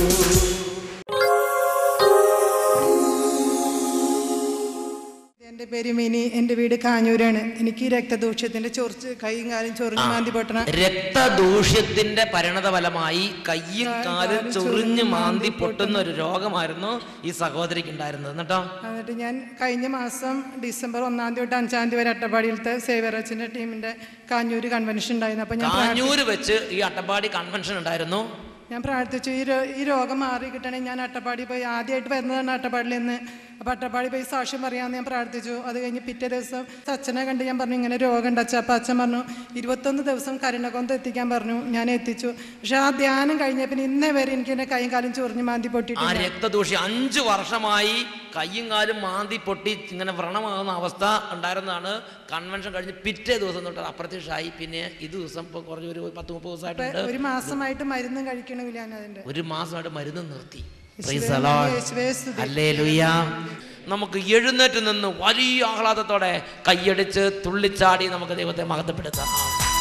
Speaker 6: എൻ്റെ പേര് മിനി എൻ്റെ വീട് കാഞ്ഞൂരാണ് എനിക്ക് ഈ രക്തദൂഷ്യത്തിൻ്റെ ചൊറിച്ച് കൈയും കാലും ചൊറിഞ്ഞ് മാന്തി പൊട്ടണ
Speaker 1: രക്തദൂഷ്യത്തിന്റെ പരിണത ഫലമായി കയ്യും കാലും ചൊറിഞ്ഞ് മാന്തി പൊട്ടുന്ന ഒരു രോഗമായിരുന്നു ഈ സഹോദരിക്ക് ഉണ്ടായിരുന്നത് എന്നിട്ടോ
Speaker 6: എന്നിട്ട് ഞാൻ കഴിഞ്ഞ മാസം ഡിസംബർ ഒന്നാം തീയതി തൊട്ട് അഞ്ചാം തീയതി വരെ അട്ടപ്പാടിയിലത്തെ സേവറച്ചൻ്റെ ടീമിൻ്റെ കാഞ്ഞൂര് കൺവെൻഷൻ ഉണ്ടായിരുന്നു അപ്പോൾ ഞാൻ പ്രാർത്ഥി-
Speaker 1: കാഞ്ഞൂര് വെച്ച് ഈ അട്ടപ്പാടി കൺവെൻഷൻ ഉണ്ടായിരുന്നു
Speaker 6: ഞാൻ പ്രാർത്ഥിച്ചു ഈ രോ- ഈ രോഗം മാറി കിട്ടണമെങ്കിൽ ഞാൻ അട്ടപ്പാടി പോയി ആദ്യമായിട്ട് വരുന്നതാണ് അട്ടപ്പാടിയിൽ നിന്ന് അപ്പോൾ അട്ടപ്പാടി പോയി സാക്ഷ്യം പറയാമെന്ന് ഞാൻ പ്രാർത്ഥിച്ചു അത് കഴിഞ്ഞ് പിറ്റേ ദിവസം അച്ഛനെ കണ്ട് ഞാൻ പറഞ്ഞു ഇങ്ങനെ രോഗം ഉണ്ട് അച്ഛൻ അപ്പോൾ അച്ഛൻ പറഞ്ഞു ഇരുപത്തൊന്ന് ദിവസം കരുണക്കൊന്ത് എത്തിക്കാൻ പറഞ്ഞു ഞാൻ എത്തിച്ചു പക്ഷെ ആ ധ്യാനം കഴിഞ്ഞ പിന്നെ ഇന്നേ വരെ എനിക്ക് എൻ്റെ കൈയും കാലും ചൊറിഞ്ഞ് മാന്തി
Speaker 1: ആ
Speaker 6: പൊട്ടിയിട്ടില്ല
Speaker 1: രക്തദൂഷ്യം അഞ്ചു വർഷമായി കയ്യും കാലും മാന്തി പൊട്ടി ഇങ്ങനെ വ്രണമാകുന്ന അവസ്ഥ ഉണ്ടായിരുന്നതാണ് കൺവെൻഷൻ കഴിഞ്ഞ് പിറ്റേ ദിവസം തൊട്ട് അത് അപ്രത്യക്ഷമായി പിന്നെ ഈ ദിവസം ഇപ്പോൾ കുറഞ്ഞ ഒരു പത്ത് മുപ്പത് ദിവസമായിട്ടുണ്ട്
Speaker 6: ഒരു മാസമായിട്ട് മരുന്നും കഴിക്കണില്ല ഞാൻ അതിൻ്റെ
Speaker 1: ഒരു മാസമായിട്ട് മരുന്ന് നിർത്തി
Speaker 6: യേശുവേ
Speaker 1: Praise the
Speaker 6: നന്ദി,
Speaker 1: Lord.
Speaker 6: യേശുവേ സ്തുതി.
Speaker 1: ഹല്ലേലൂയ. നമുക്ക് എഴുന്നേറ്റ് നിന്ന് വലിയ ആഹ്ലാദത്തോടെ കൈയടിച്ച് തുള്ളിച്ചാടി നമുക്ക് ദൈവത്തെ മഹത്വപ്പെടുത്താം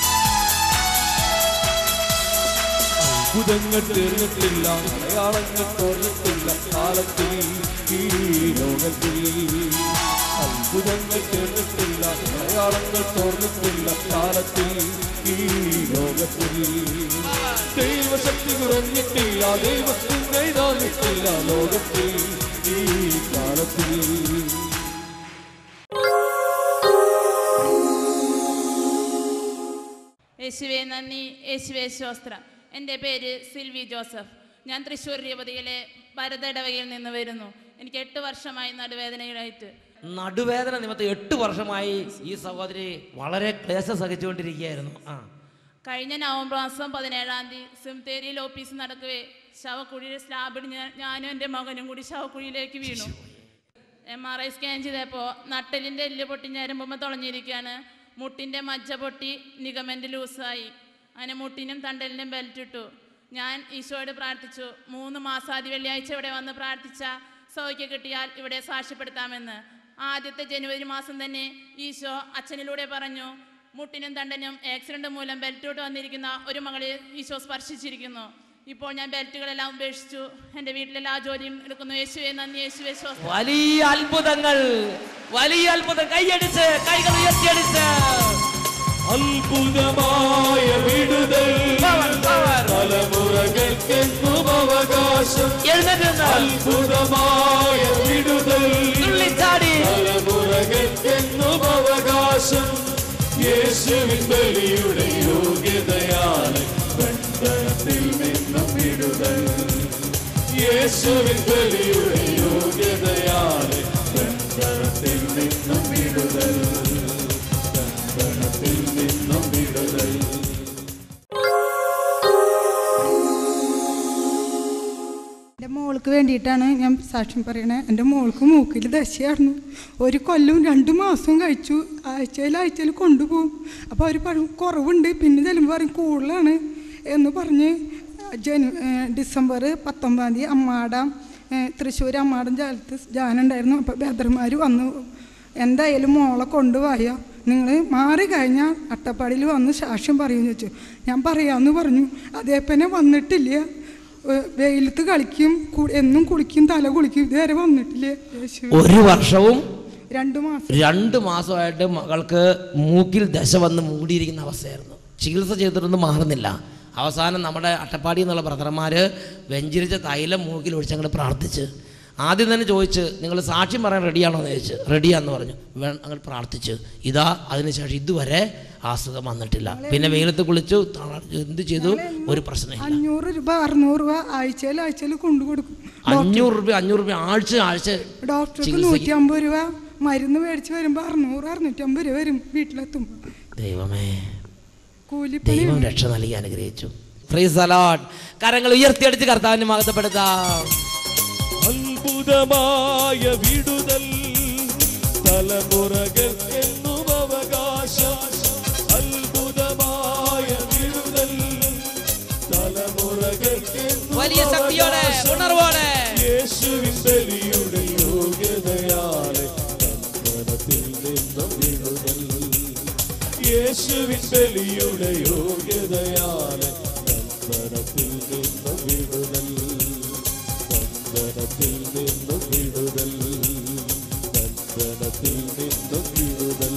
Speaker 3: അത്ഭുതങ്ങൾ തീർന്നിട്ടില്ല അടയാളങ്ങൾ തോന്നിട്ടില്ല കാലത്തിൽ ഈ ലോകത്തിൽ അത്ഭുതങ്ങൾ തീർന്നിട്ടില്ല അടയാളങ്ങൾ തോന്നിട്ടില്ല കാലത്തിൽ ഈ ലോകത്തിൽ ദൈവശക്തി കുറഞ്ഞിട്ടില്ല ദൈവത്തിൽ കൈതാന്നിട്ടില്ല ലോകത്തിൽ ഈ കാലത്തിൽ
Speaker 7: യേശുവെ നന്ദി യേശുവെ ശോസ്ത്രം എൻ്റെ പേര് സിൽവി ജോസഫ് ഞാൻ തൃശ്ശൂർ രൂപതയിലെ ഭരതടവകയിൽ നിന്ന് വരുന്നു എനിക്ക് എട്ട് വർഷമായി നടുവേദനയിലായിട്ട്
Speaker 1: നടുവേദന നിമിത്തം എട്ട് വർഷമായി ഈ സഹോദരി വളരെ ക്ലേശം സഹിച്ചുകൊണ്ടിരിക്കുകയായിരുന്നു ആ
Speaker 7: കഴിഞ്ഞ നവംബർ മാസം പതിനേഴാം തീയതി സിംതേരിയിൽ ഓഫീസ് നടക്കവേ ശവക്കുഴിയുടെ സ്ലാബിൽ ഞാൻ ഞാനും എൻ്റെ മകനും കൂടി ശവക്കുഴിയിലേക്ക് വീണു എം ആർ ഐ സ്കാൻ ചെയ്തപ്പോൾ നട്ടലിൻ്റെ എല്ല് പൊട്ടി ഞരമ്പുമ്പോൾ തുളഞ്ഞിരിക്കുകയാണ് മുട്ടിൻ്റെ മജ്ജ പൊട്ടി നിഗമെൻ്റ് ലൂസായി അങ്ങനെ മുട്ടിനും തണ്ടലിനും ബെൽറ്റ് ഇട്ടു ഞാൻ ഈശോയോട് പ്രാർത്ഥിച്ചു മൂന്ന് മാസം ആദ്യ വെള്ളിയാഴ്ച ഇവിടെ വന്ന് പ്രാർത്ഥിച്ച സൗഖ്യം കിട്ടിയാൽ ഇവിടെ സാക്ഷ്യപ്പെടുത്താമെന്ന് ആദ്യത്തെ ജനുവരി മാസം തന്നെ ഈശോ അച്ഛനിലൂടെ പറഞ്ഞു മുട്ടിനും തണ്ടനും ആക്സിഡന്റ് മൂലം ബെൽറ്റ് ഇട്ട് വന്നിരിക്കുന്ന ഒരു മകളെ ഈശോ സ്പർശിച്ചിരിക്കുന്നു ഇപ്പോൾ ഞാൻ ബെൽറ്റുകളെല്ലാം ഉപേക്ഷിച്ചു എൻ്റെ വീട്ടിലെല്ലാ ജോലിയും എടുക്കുന്നു യേശുവെ നന്ദി യേശുവെ ശ്വാസം
Speaker 1: വലിയ അത്ഭുതങ്ങൾ വലിയ അത്ഭുതം കൈയടിച്ച് കൈകൾ ഉയർത്തിയടിച്ച്
Speaker 3: അത്ഭുതമായ വിടുതൽ തലമുറകൾക്കെന്നും അവകാശം
Speaker 1: എഴുന്നേറ്റ് നിന്ന്
Speaker 3: അത്ഭുതമായ വിടുതൽ
Speaker 1: തുള്ളിച്ചാടി
Speaker 3: യേശുവിൻ ബലിയുടെ യോഗ്യതയാലെ ബന്ധനത്തിൽ നിന്നും വിടുതൽ ബന്ധനത്തിൽ നിന്നും വിടുതൽ
Speaker 8: എൻ്റെ മോൾക്ക് വേണ്ടിയിട്ടാണ് ഞാൻ സാക്ഷ്യം പറയണത് എൻ്റെ മോൾക്ക് മൂക്കിൽ ദശയായിരുന്നു ഒരു കൊല്ലവും രണ്ട് മാസവും കഴിച്ചു ആഴ്ചയിൽ ആഴ്ചയിൽ കൊണ്ടുപോകും അപ്പോൾ അവർ പറയും കുറവുണ്ട് പിന്നെ ചെല്ലുമ്പോൾ പറയും കൂടുതലാണ് എന്ന് പറഞ്ഞ് ജനു ഏഹ് ഡിസംബർ പത്തൊമ്പതാം തീയതി അമ്മാടം ഏഹ് തൃശ്ശൂർ അമ്മാടം കാലത്ത് ജാനുണ്ടായിരുന്നു അപ്പോൾ ബദർമാർ വന്നു എന്തായാലും മോളെ കൊണ്ടുപോയ നിങ്ങൾ മാറി കഴിഞ്ഞാൽ അട്ടപ്പാടിയിൽ വന്ന് സാക്ഷ്യം പറയുമെന്ന് ചോദിച്ചു ഞാൻ പറയാമെന്ന് പറഞ്ഞു അതേപ്പനെ വന്നിട്ടില്ല ഏഹ് വെയിലത്ത് കളിക്കും കു- എന്നും കുളിക്കും തല കുളിക്കും ഇതുവരെ വന്നിട്ടില്ലേ യേശു
Speaker 1: ഒരു വർഷവും
Speaker 8: രണ്ടു മാസം
Speaker 1: രണ്ട് മാസമായിട്ട് മകൾക്ക് മൂക്കിൽ ദശ വന്ന് മൂടിയിരിക്കുന്ന അവസ്ഥയായിരുന്നു ചികിത്സ ചെയ്തിട്ടൊന്നും മാറുന്നില്ല അവസാനം നമ്മുടെ അട്ടപ്പാടി എന്നുള്ള ബ്രദർമാർ വെഞ്ചിരിച്ച തൈലം മൂക്കിൽ ഒഴിച്ചങ്ങോട്ട് പ്രാർത്ഥിച്ച് ആദ്യം തന്നെ ചോദിച്ച് നിങ്ങൾ സാക്ഷ്യം പറയാൻ റെഡിയാണോ എന്ന് ചോദിച്ചു റെഡിയാന്ന് പറഞ്ഞു വേ അങ്ങോട്ട് പ്രാർത്ഥിച്ച് ഇതാ അതിനുശേഷം ഇതുവരെ ആ അസുഖം വന്നിട്ടില്ല പിന്നെ വെയിലത്ത് കുളിച്ചു തളർച്ചു എന്ത് ചെയ്തു ഒരു പ്രശ്നമില്ല
Speaker 8: അഞ്ഞൂറ് രൂപ അറുന്നൂറ് രൂപ ആഴ്ചയിൽ ആഴ്ചയിൽ കൊണ്ടു കൊടുക്കും
Speaker 1: അഞ്ഞൂറ് രൂപ അഞ്ഞൂറ് രൂപ ആഴ്ച ആഴ്ച
Speaker 8: ഡോക്ടർക്ക്
Speaker 1: ചികിത്സയ്ക്ക്
Speaker 8: നൂറ്റി അമ്പത് രൂപ മരുന്ന് മേടിച്ച് വരുമ്പോൾ അറുന്നൂറ് അറുന്നൂറ്റമ്പത് രൂപ വരും വീട്ടിലെത്തുമ്പോൾ
Speaker 1: ദൈവമേ
Speaker 8: കൂലിപ്പണി
Speaker 1: ദൈവം രക്ഷ നൽകി അനുഗ്രഹിച്ചു ഫ്രീസ് അലോട്ട് കരങ്ങൾ ഉയർത്തിയടിച്ച് കർത്താവിനെ മഹത്വപ്പെടുത്താം
Speaker 3: അത്ഭുതമായ വിടുതൽ തലമുറകൾ എന്നും അവകാശം അത്ഭുതമായ വിടുതൽ തലമുറകൾ എന്നും
Speaker 1: വലിയ ശക്തിയോടെ ഉണർവോടെ
Speaker 3: യേശുവിൻ ബലിയുടെ യോഗ്യതയാലെ ബന്ധനത്തിൽ നിന്നും വിടുതൽ യേശുവിൻ ബലിയുടെ യോഗ്യതയാലെ ബന്ധനത്തിൽ നിന്നും വിടുതൽ ബന്ധനത്തിൽ നിന്നും വിടുതൽ ബന്ധനത്തിൽ നിന്നും വിടുതൽ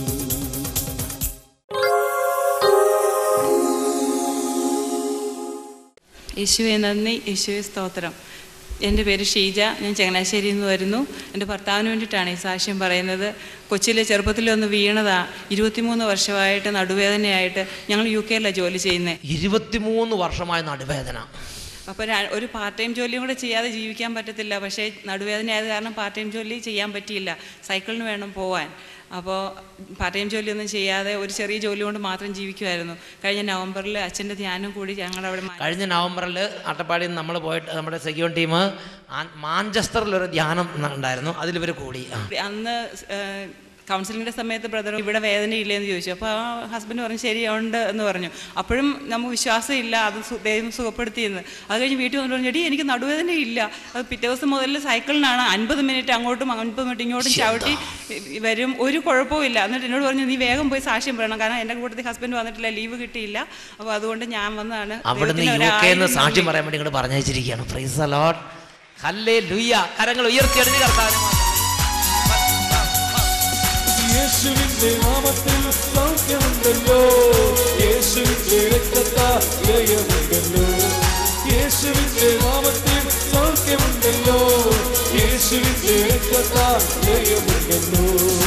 Speaker 9: യേശുവെ നന്ദി യേശുവെ സ്തോത്രം എൻ്റെ പേര് ഷീജ ഞാൻ ചങ്ങനാശ്ശേരിയിൽ നിന്ന് വരുന്നു എൻ്റെ ഭർത്താവിന് വേണ്ടിയിട്ടാണ് ഈ സാക്ഷ്യം പറയുന്നത് കൊച്ചിയിലെ ചെറുപ്പത്തിലൊന്ന് വീണതാ ഇരുപത്തിമൂന്ന് വർഷമായിട്ട് നടുവേദനയായിട്ട് ഞങ്ങൾ യു കെയിലാണ് ജോലി ചെയ്യുന്നത്
Speaker 1: ഇരുപത്തിമൂന്ന് വർഷമായ നടുവേദന
Speaker 9: അപ്പോൾ ഒരു പാർട്ട് ടൈം ജോലിയും കൂടെ ചെയ്യാതെ ജീവിക്കാൻ പറ്റത്തില്ല പക്ഷേ നടുവേദന ആയത് കാരണം പാർട്ട് ടൈം ജോലി ചെയ്യാൻ പറ്റിയില്ല സൈക്കിളിന് വേണം പോവാൻ അപ്പോൾ പാർട്ട് ടൈം ജോലിയൊന്നും ചെയ്യാതെ ഒരു ചെറിയ ജോലി കൊണ്ട് മാത്രം ജീവിക്കുമായിരുന്നു കഴിഞ്ഞ നവംബറിൽ അച്ഛൻ്റെ ധ്യാനം കൂടി ഞങ്ങളവിടെ മാ-
Speaker 1: കഴിഞ്ഞ നവംബറിൽ അട്ടപ്പാടിയിൽ നമ്മൾ പോയിട്ട് നമ്മുടെ സെക്യൂൺ ടീം മാഞ്ചസ്റ്ററിലൊരു ധ്യാനം ഉണ്ടായിരുന്നു അതിലിവർ കൂടി ആ.
Speaker 9: അന്ന് കൗൺസിലിങ്ങിൻ്റെ സമയത്ത് ബ്രദർ ഇവിടെ വേദനയില്ലേന്ന് ചോദിച്ചു അപ്പോൾ ആ ഹസ്ബൻഡ് പറഞ്ഞു ശരി ഉണ്ട് എന്ന് പറഞ്ഞു അപ്പോഴും നമുക്ക് വിശ്വാസമില്ല അത് സു- ദൈവം സുഖപ്പെടുത്തിയെന്ന് അത് കഴിഞ്ഞ് വീട്ടിൽ വന്നിട്ട് പറഞ്ഞു എടി എനിക്ക് നടുവേദനയില്ല അത് പിറ്റേ ദിവസം മുതൽ സൈക്കിളിനാണ് അൻപത് മിനിറ്റ് അങ്ങോട്ടും അൻപത് മിനിറ്റ് ഇങ്ങോട്ടും ചവിട്ടി വരും ഒരു കുഴപ്പവും ഇല്ല എന്നിട്ട് എന്നോട് പറഞ്ഞു നീ വേഗം പോയി സാക്ഷ്യം പറയണം കാരണം എൻ്റെ കൂട്ടത്തിൽ ഹസ്ബൻഡ് വന്നിട്ടില്ല ലീവ് കിട്ടിയില്ല അപ്പോൾ അതുകൊണ്ട് ഞാൻ വന്നതാണ്
Speaker 1: അവിടുന്ന്
Speaker 9: ദൈവത്തിന്
Speaker 1: യു കെന്ന്
Speaker 9: ഒരായിരം
Speaker 1: സാക്ഷ്യം
Speaker 9: നന്ദി.
Speaker 1: പറയാൻ വേണ്ടി ഇങ്ങോട്ട് പറഞ്ഞയച്ചിരിക്കുകയാണ് ഫ്രീസ് അലോട്ട് ഹല്ലേ ലുയ്യ കരങ്ങൾ ഉയർത്തിയടിച്ച് കർത്താവിനെ മഹത്വപ്പെടുത്താം.
Speaker 3: യേശുവിന്റെ നാമത്തിൽ സൗഖ്യമുണ്ടല്ലോ യേശുവിന്റെ രക്തത്താൽ ജയമുണ്ടല്ലോ യേശുവിന്റെ നാമത്തിൽ സൗഖ്യമുണ്ടല്ലോ യേശുവിന്റെ രക്തത്താൽ ജയമുണ്ടല്ലോ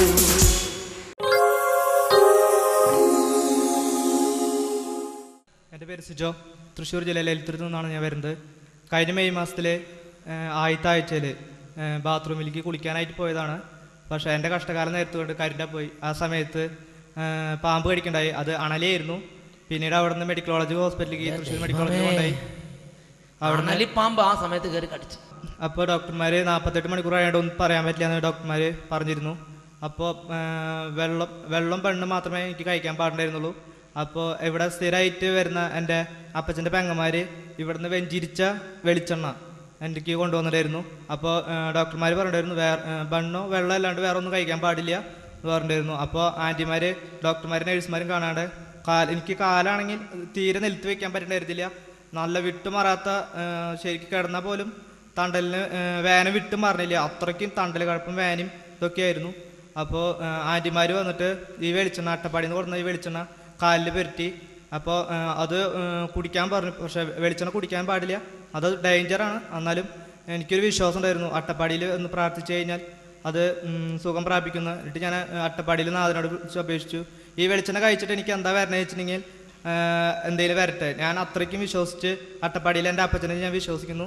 Speaker 10: എൻ്റെ പേര് സിജോ തൃശ്ശൂർ ജില്ലയിലെ എലിത്തുരുത്ത് നിന്നാണ് ഞാൻ വരുന്നത് കഴിഞ്ഞ മെയ് മാസത്തിലെ ഏഹ്, ആദ്യത്തെ ആഴ്ചയിൽ ഏഹ്, ബാത്റൂമിലേക്ക് കുളിക്കാനായിട്ട് പോയതാണ് പക്ഷേ എൻ്റെ കഷ്ടകാലം നേരത്ത് കൊണ്ട് കരിണ്ട പോയി ആ സമയത്ത് ഏഹ്, പാമ്പ് കടിക്കണ്ടായി അത് അണലിയായിരുന്നു പിന്നീട് അവിടെ നിന്ന് മെഡിക്കൽ കോളേജ് ഹോസ്പിറ്റലിലേക്ക് തൃശ്ശൂർ മെഡിക്കൽ കോളേജിൽ കൊണ്ടായി അവിടുന്ന്
Speaker 1: അണലിപ്പാമ്പ് ആ സമയത്ത് കയറി കടിച്ചു
Speaker 10: അപ്പോൾ ഡോക്ടർമാർ നാൽപ്പത്തെട്ട് മണിക്കൂർ ആയതുകൊണ്ട് ഒന്നും പറയാൻ പറ്റില്ല എന്ന് ഡോക്ടർമാർ പറഞ്ഞിരുന്നു അപ്പോൾ വെള്ളം വെള്ളം പെണ്ണ് മാത്രമേ എനിക്ക് കഴിക്കാൻ പാടുണ്ടായിരുന്നുള്ളൂ അപ്പോൾ ഇവിടെ സ്ഥിരമായിട്ട് വരുന്ന എൻ്റെ അപ്പച്ചൻ്റെ പെങ്ങന്മാർ ഇവിടുന്ന് വെഞ്ചിരിച്ച വെളിച്ചെണ്ണ എനിക്ക് കൊണ്ടുവന്നിട്ടായിരുന്നു അപ്പോൾ ഡോക്ടർമാർ പറഞ്ഞിട്ടായിരുന്നു വേറെ ബണ്ണോ വെള്ളം അല്ലാണ്ട് വേറെ ഒന്നും കഴിക്കാൻ പാടില്ല എന്ന് പറഞ്ഞിട്ടായിരുന്നു അപ്പോൾ ആൻറ്റിമാർ ഡോക്ടർമാരും നഴ്സുമാരും കാണാണ്ട് കാൽ എനിക്ക് കാലാണെങ്കിൽ തീരെ നിലത്ത് വെക്കാൻ പറ്റുന്നുണ്ടായിരുന്നില്ല നല്ല വിട്ടുമാറാത്ത ശരിക്കും കിടന്നാൽ പോലും തണ്ടലിന് ഏഹ്, വേന വിട്ട് മാറണില്ല അത്രയ്ക്കും തണ്ടൽ കുഴപ്പം വേനയും ഇതൊക്കെയായിരുന്നു അപ്പോൾ ആൻറ്റിമാർ വന്നിട്ട് ഈ വെളിച്ചെണ്ണ അട്ടപ്പാടിയിൽ നിന്ന് കൊടുക്കുന്ന ഈ വെളിച്ചെണ്ണ കാലിൽ പുരട്ടി അപ്പോൾ അത് ഏഹ്, കുടിക്കാൻ പറഞ്ഞു പക്ഷേ വെളിച്ചെണ്ണ കുടിക്കാൻ പാടില്ല അത് ഡേഞ്ചറാണ് എന്നാലും എനിക്കൊരു വിശ്വാസം ഉണ്ടായിരുന്നു അട്ടപ്പാടിയിൽ ഒന്ന് പ്രാർത്ഥിച്ചു കഴിഞ്ഞാൽ അത് ഉം, സുഖം പ്രാപിക്കുന്ന എന്നിട്ട് ഞാൻ അട്ടപ്പാടിയിൽ നാഥനോട് വിളിച്ച് അപേക്ഷിച്ചു ഈ വെളിച്ചെണ്ണ കഴിച്ചിട്ട് എനിക്ക് എന്താ വരണേ വെച്ചിട്ടുണ്ടെങ്കിൽ എന്തെങ്കിലും വരട്ടെ ഞാൻ അത്രയ്ക്കും വിശ്വസിച്ച് അട്ടപ്പാടിയിൽ എൻ്റെ അപ്പച്ചനെ ഞാൻ വിശ്വസിക്കുന്നു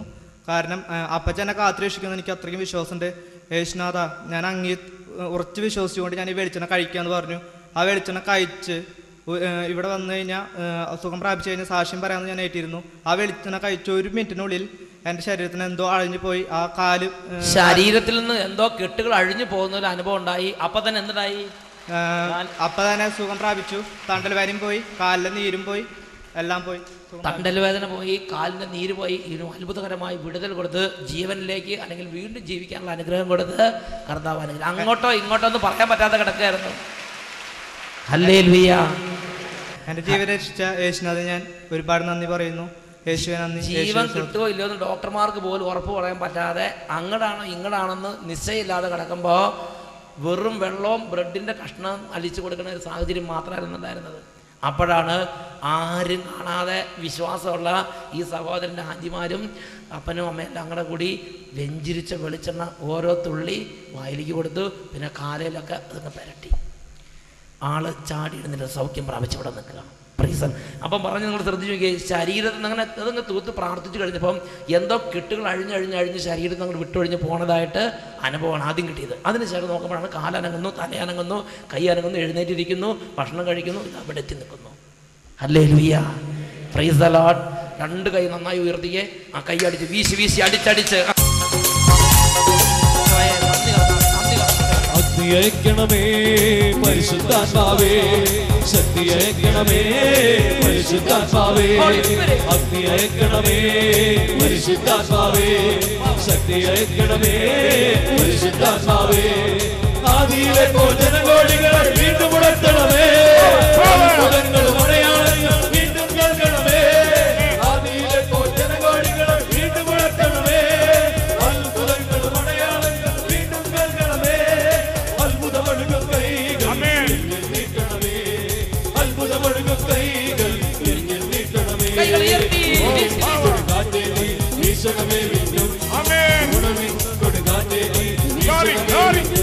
Speaker 10: കാരണം ആ, അപ്പച്ചൻ എന്നെ കാത്തുരക്ഷിക്കുമെന്ന് എനിക്ക് അത്രയ്ക്കും വിശ്വാസമുണ്ട് യേശുനാഥ ഞാൻ അങ്ങി ഉറച്ച് വിശ്വസിച്ചുകൊണ്ട് ഞാൻ ഈ വെളിച്ചെണ്ണ കഴിക്കാമെന്ന് പറഞ്ഞു ആ വെളിച്ചെണ്ണ കഴിച്ച് ഉ- ഏ, ഇവിടെ വന്നു കഴിഞ്ഞാൽ സുഖം പ്രാപിച്ചു കഴിഞ്ഞാൽ സാക്ഷ്യം പറയാമെന്ന് ഞാൻ ഏറ്റിരുന്നു ആ വെളിച്ചെണ്ണ കഴിച്ച ഒരു മിനിറ്റിനുള്ളിൽ എൻ്റെ ശരീരത്തിന് എന്തോ അഴിഞ്ഞു പോയി ആ കാല് ഏ,
Speaker 1: ശരീരത്തിൽ നിന്ന് എന്തോ കെട്ടുകൾ അഴിഞ്ഞു പോകുന്ന ഒരു അനുഭവം ഉണ്ടായി അപ്പൊ തന്നെ എന്തുണ്ടായി
Speaker 10: ഏ, അപ്പം തന്നെ സുഖം പ്രാപിച്ചു തണ്ടൽ വരും പോയി കാലിലെ നീരും പോയി എല്ലാം പോയി സുഖം
Speaker 1: തണ്ടൽ വേദന പോയി കാലിന്റെ നീര് പോയി ഇതിന് അത്ഭുതകരമായി വിടുതൽ കൊടുത്ത് ജീവനിലേക്ക് അല്ലെങ്കിൽ വീണ്ടും ജീവിക്കാനുള്ള അനുഗ്രഹം കൊടുത്ത് കർത്താവ് അനുഗ്രഹം അങ്ങോട്ടോ ഇങ്ങോട്ടോ ഒന്നും പറയാൻ പറ്റാതെ കിടക്കുകയായിരുന്നു അല്ലേ
Speaker 10: എൻ്റെ ജീവൻ രക്ഷിച്ച യേശുനാഥ് ഞാൻ ഒരുപാട് നന്ദി പറയുന്നു യേശുവെ നന്ദി
Speaker 1: ജീവൻ
Speaker 10: യേശുവെ സ്തോത്രം.
Speaker 1: കിട്ടുമോ ഇല്ലയോ എന്ന് ഡോക്ടർമാർക്ക് പോലും ഉറപ്പ് പറയാൻ പറ്റാതെ അങ്ങടാണോ ഇങ്ങടാണെന്ന് നിശ്ചയമില്ലാതെ കിടക്കുമ്പോൾ വെറും വെള്ളവും ബ്രെഡിൻ്റെ കഷ്ണം അലിച്ചു കൊടുക്കുന്ന ഒരു സാഹചര്യം മാത്രമായിരുന്നു ഉണ്ടായിരുന്നത് അപ്പോഴാണ് ആരും കാണാതെ വിശ്വാസമുള്ള ഈ സഹോദരൻ്റെ ആന്റിമാരും അപ്പനും അമ്മയും എല്ലാം കൂടെ കൂടി വെഞ്ചിരിച്ച വെളിച്ചെണ്ണ ഓരോ തുള്ളി വായിലേക്ക് കൊടുത്തു പിന്നെ കാലയിലൊക്കെ അതൊക്കെ പുരട്ടി ആള് ചാടി ഇരുന്നിട്ട് സൗഖ്യം പ്രാപിച്ച് ഇവിടെ നിൽക്കുക പ്രീസൺ അപ്പം പറഞ്ഞ് നിങ്ങൾ ശ്രദ്ധിച്ചു നോക്കിയേ ശരീരത്തിൽ നിന്ന് അങ്ങനെ അതങ്ങ് തൂത്ത് പ്രാർത്ഥിച്ചു കഴിഞ്ഞപ്പം എന്തോ കെട്ടുകൾ അഴിഞ്ഞഴിഞ്ഞ് അഴിഞ്ഞ് ശരീരത്തിൽ നിന്ന് വിട്ടൊഴിഞ്ഞ് പോണതായിട്ട് അനുഭവമാണ് ആദ്യം കിട്ടിയത് അതിനുശേഷം നോക്കുമ്പോഴാണ് കാലനങ്ങുന്നു തലയനങ്ങുന്നു കൈ അനങ്ങുന്നു എഴുന്നേറ്റിരിക്കുന്നു ഭക്ഷണം കഴിക്കുന്നു ഇത് അവിടെ എത്തി നിൽക്കുന്നു അല്ലേ ലുയ്യ പ്രൈസ് ദ ലോഡ് രണ്ട് കൈ നന്നായി ഉയർത്തിയേ ആ കൈ അടിച്ച് വീശി വീശി അടിച്ചടിച്ച് ആ. നന്ദി കർത്താവേ, നന്ദി കർത്താവേ.
Speaker 3: അഗ്നി അയക്കണമേ പരിശുദ്ധാത്മാവേ ശക്തി അയക്കണമേ പരിശുദ്ധാത്മാവേ അഗ്നി അയക്കണമേ പരിശുദ്ധാത്മാവേ ശക്തി അയക്കണമേ പരിശുദ്ധാത്മാവേ ആദിയിലെ ജനകോടികളെ വീണ്ടും ഉണർത്തണമേ അത്ഭുതങ്ങളും അടയാളങ്ങളും വീണ്ടും കേൾക്കണമേ ആദിയിലെ ജനകോടികളെ വീണ്ടും ഉണർത്തണമേ അത്ഭുതങ്ങളും അടയാളങ്ങളും വീണ്ടും കേൾക്കണമേ അത്ഭുതമൊഴുകും കൈകൾ എരിഞ്ഞിൽ നീട്ടണമേ അത്ഭുതമൊഴുകും കൈകൾ എരിഞ്ഞിൽ നീട്ടണമേ
Speaker 1: കൈകൾ ഉയർത്തി.
Speaker 3: കൊടുങ്കാറ്റേ നീ വീശണമേ വീണ്ടും ഗുണമേ കൊടുങ്കാറ്റേ നീ വീശണമേ വീണ്ടും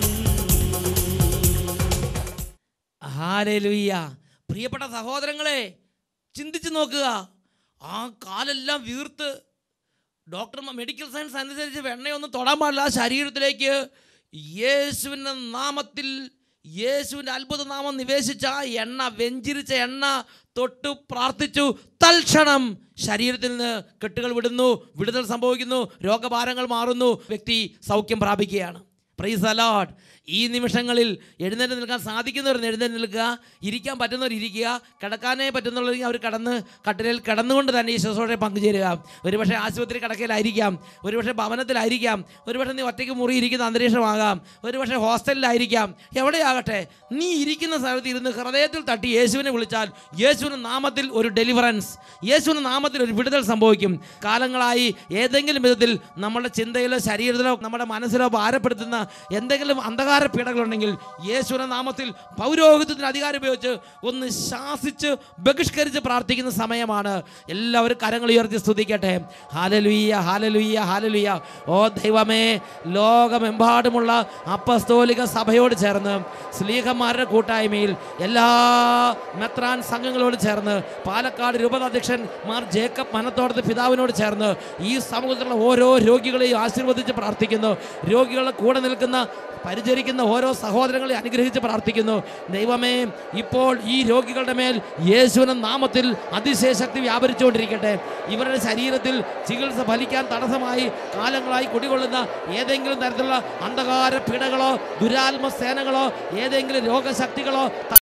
Speaker 1: ഹാലലുയ്യ പ്രിയപ്പെട്ട സഹോദരങ്ങളെ ചിന്തിച്ചു നോക്കുക ആ കാലെല്ലാം വീർത്ത് ഡോക്ടർ മെഡിക്കൽ സയൻസ് അനുസരിച്ച് വെണ്ണയൊന്നും തൊടാൻ പാടില്ല ആ ശരീരത്തിലേക്ക് യേശുവിൻ്റെ നാമത്തിൽ യേശുവിൻ്റെ അത്ഭുത നാമം നിവേശിച്ച ആ എണ്ണ വെഞ്ചിരിച്ച എണ്ണ തൊട്ട് പ്രാർത്ഥിച്ചു തൽക്ഷണം ശരീരത്തിൽ നിന്ന് കെട്ടുകൾ വിടുന്നു വിടുതൽ സംഭവിക്കുന്നു രോഗഭാരങ്ങൾ മാറുന്നു വ്യക്തി സൗഖ്യം പ്രാപിക്കുകയാണ് പ്രൈസ് അലോഡ് ഈ നിമിഷങ്ങളിൽ എഴുന്നേറ്റ് നിൽക്കാൻ സാധിക്കുന്നവർ എഴുന്നേറ്റ് നിൽക്കുക ഇരിക്കാൻ പറ്റുന്നവർ ഇരിക്കുക കിടക്കാനേ പറ്റുന്നുള്ളവരെങ്കിൽ അവർ കടന്ന് കട്ടിലിൽ കിടന്നുകൊണ്ട് തന്നെ ഈ ശുശ്രൂഷയെ പങ്കുചേരുക ഒരുപക്ഷെ ആശുപത്രി കിടക്കയിലായിരിക്കാം ഒരുപക്ഷെ ഭവനത്തിലായിരിക്കാം ഒരുപക്ഷെ നീ ഒറ്റയ്ക്ക് മുറി ഇരിക്കുന്ന അന്തരീക്ഷമാകാം ഒരുപക്ഷെ ഹോസ്റ്റലിലായിരിക്കാം എവിടെയാകട്ടെ നീ ഇരിക്കുന്ന സ്ഥലത്ത് ഇരുന്ന് ഹൃദയത്തിൽ തട്ടി യേശുവിനെ വിളിച്ചാൽ യേശുവിൻ്റെ നാമത്തിൽ ഒരു ഡെലിവറൻസ് യേശുവിൻ്റെ നാമത്തിൽ ഒരു വിടുതൽ സംഭവിക്കും കാലങ്ങളായി ഏതെങ്കിലും വിധത്തിൽ നമ്മുടെ ചിന്തയിലോ ശരീരത്തിലോ നമ്മുടെ മനസ്സിലോ ഭാരപ്പെടുത്തുന്ന എന്തെങ്കിലും അന്ധകാര പീഡകളുണ്ടെങ്കിൽ യേശുവിൻ്റെ നാമത്തിൽ പൗരോഹിത്യത്തിന് അധികാരം ഉപയോഗിച്ച് ഒന്ന് ശാസിച്ച് ബഹിഷ്കരിച്ച് പ്രാർത്ഥിക്കുന്ന സമയമാണ് എല്ലാവരും കരങ്ങൾ ഉയർത്തി സ്തുതിക്കട്ടെ ഹാലലുയ്യ ഹാലലുയ്യ ഹാലലുയ്യ ഓ ദൈവമേ ലോകമെമ്പാടുമുള്ള അപ്പസ്തോലിക സഭയോട് ചേർന്ന് സ്ലീഹന്മാരുടെ കൂട്ടായ്മയിൽ എല്ലാ മെത്രാൻ സംഘങ്ങളോട് ചേർന്ന് പാലക്കാട് രൂപത അധ്യക്ഷൻ മാർ ജേക്കബ് മനത്തോടത്ത് പിതാവിനോട് ചേർന്ന് ഈ സമൂഹത്തിലുള്ള ഓരോ രോഗികളെയും ആശീർവദിച്ച് പ്രാർത്ഥിക്കുന്നു രോഗികളുടെ കൂടെ നിൽക്കുന്ന പരിചരിക്കുന്ന ഓരോ സഹോദരങ്ങളെ അനുഗ്രഹിച്ച് പ്രാർത്ഥിക്കുന്നു ദൈവമേ ഇപ്പോൾ ഈ രോഗികളുടെ മേൽ യേശുവിന്റെ നാമത്തിൽ അതിശയശക്തി വ്യാപരിച്ചുകൊണ്ടിരിക്കട്ടെ ഇവരുടെ ശരീരത്തിൽ ചികിത്സ ഫലിക്കാൻ തടസ്സമായി കാലങ്ങളായി കുടികൊള്ളുന്ന ഏതെങ്കിലും തരത്തിലുള്ള അന്ധകാര പീഡകളോ ദുരാത്മ സേനകളോ ഏതെങ്കിലും രോഗശക്തികളോ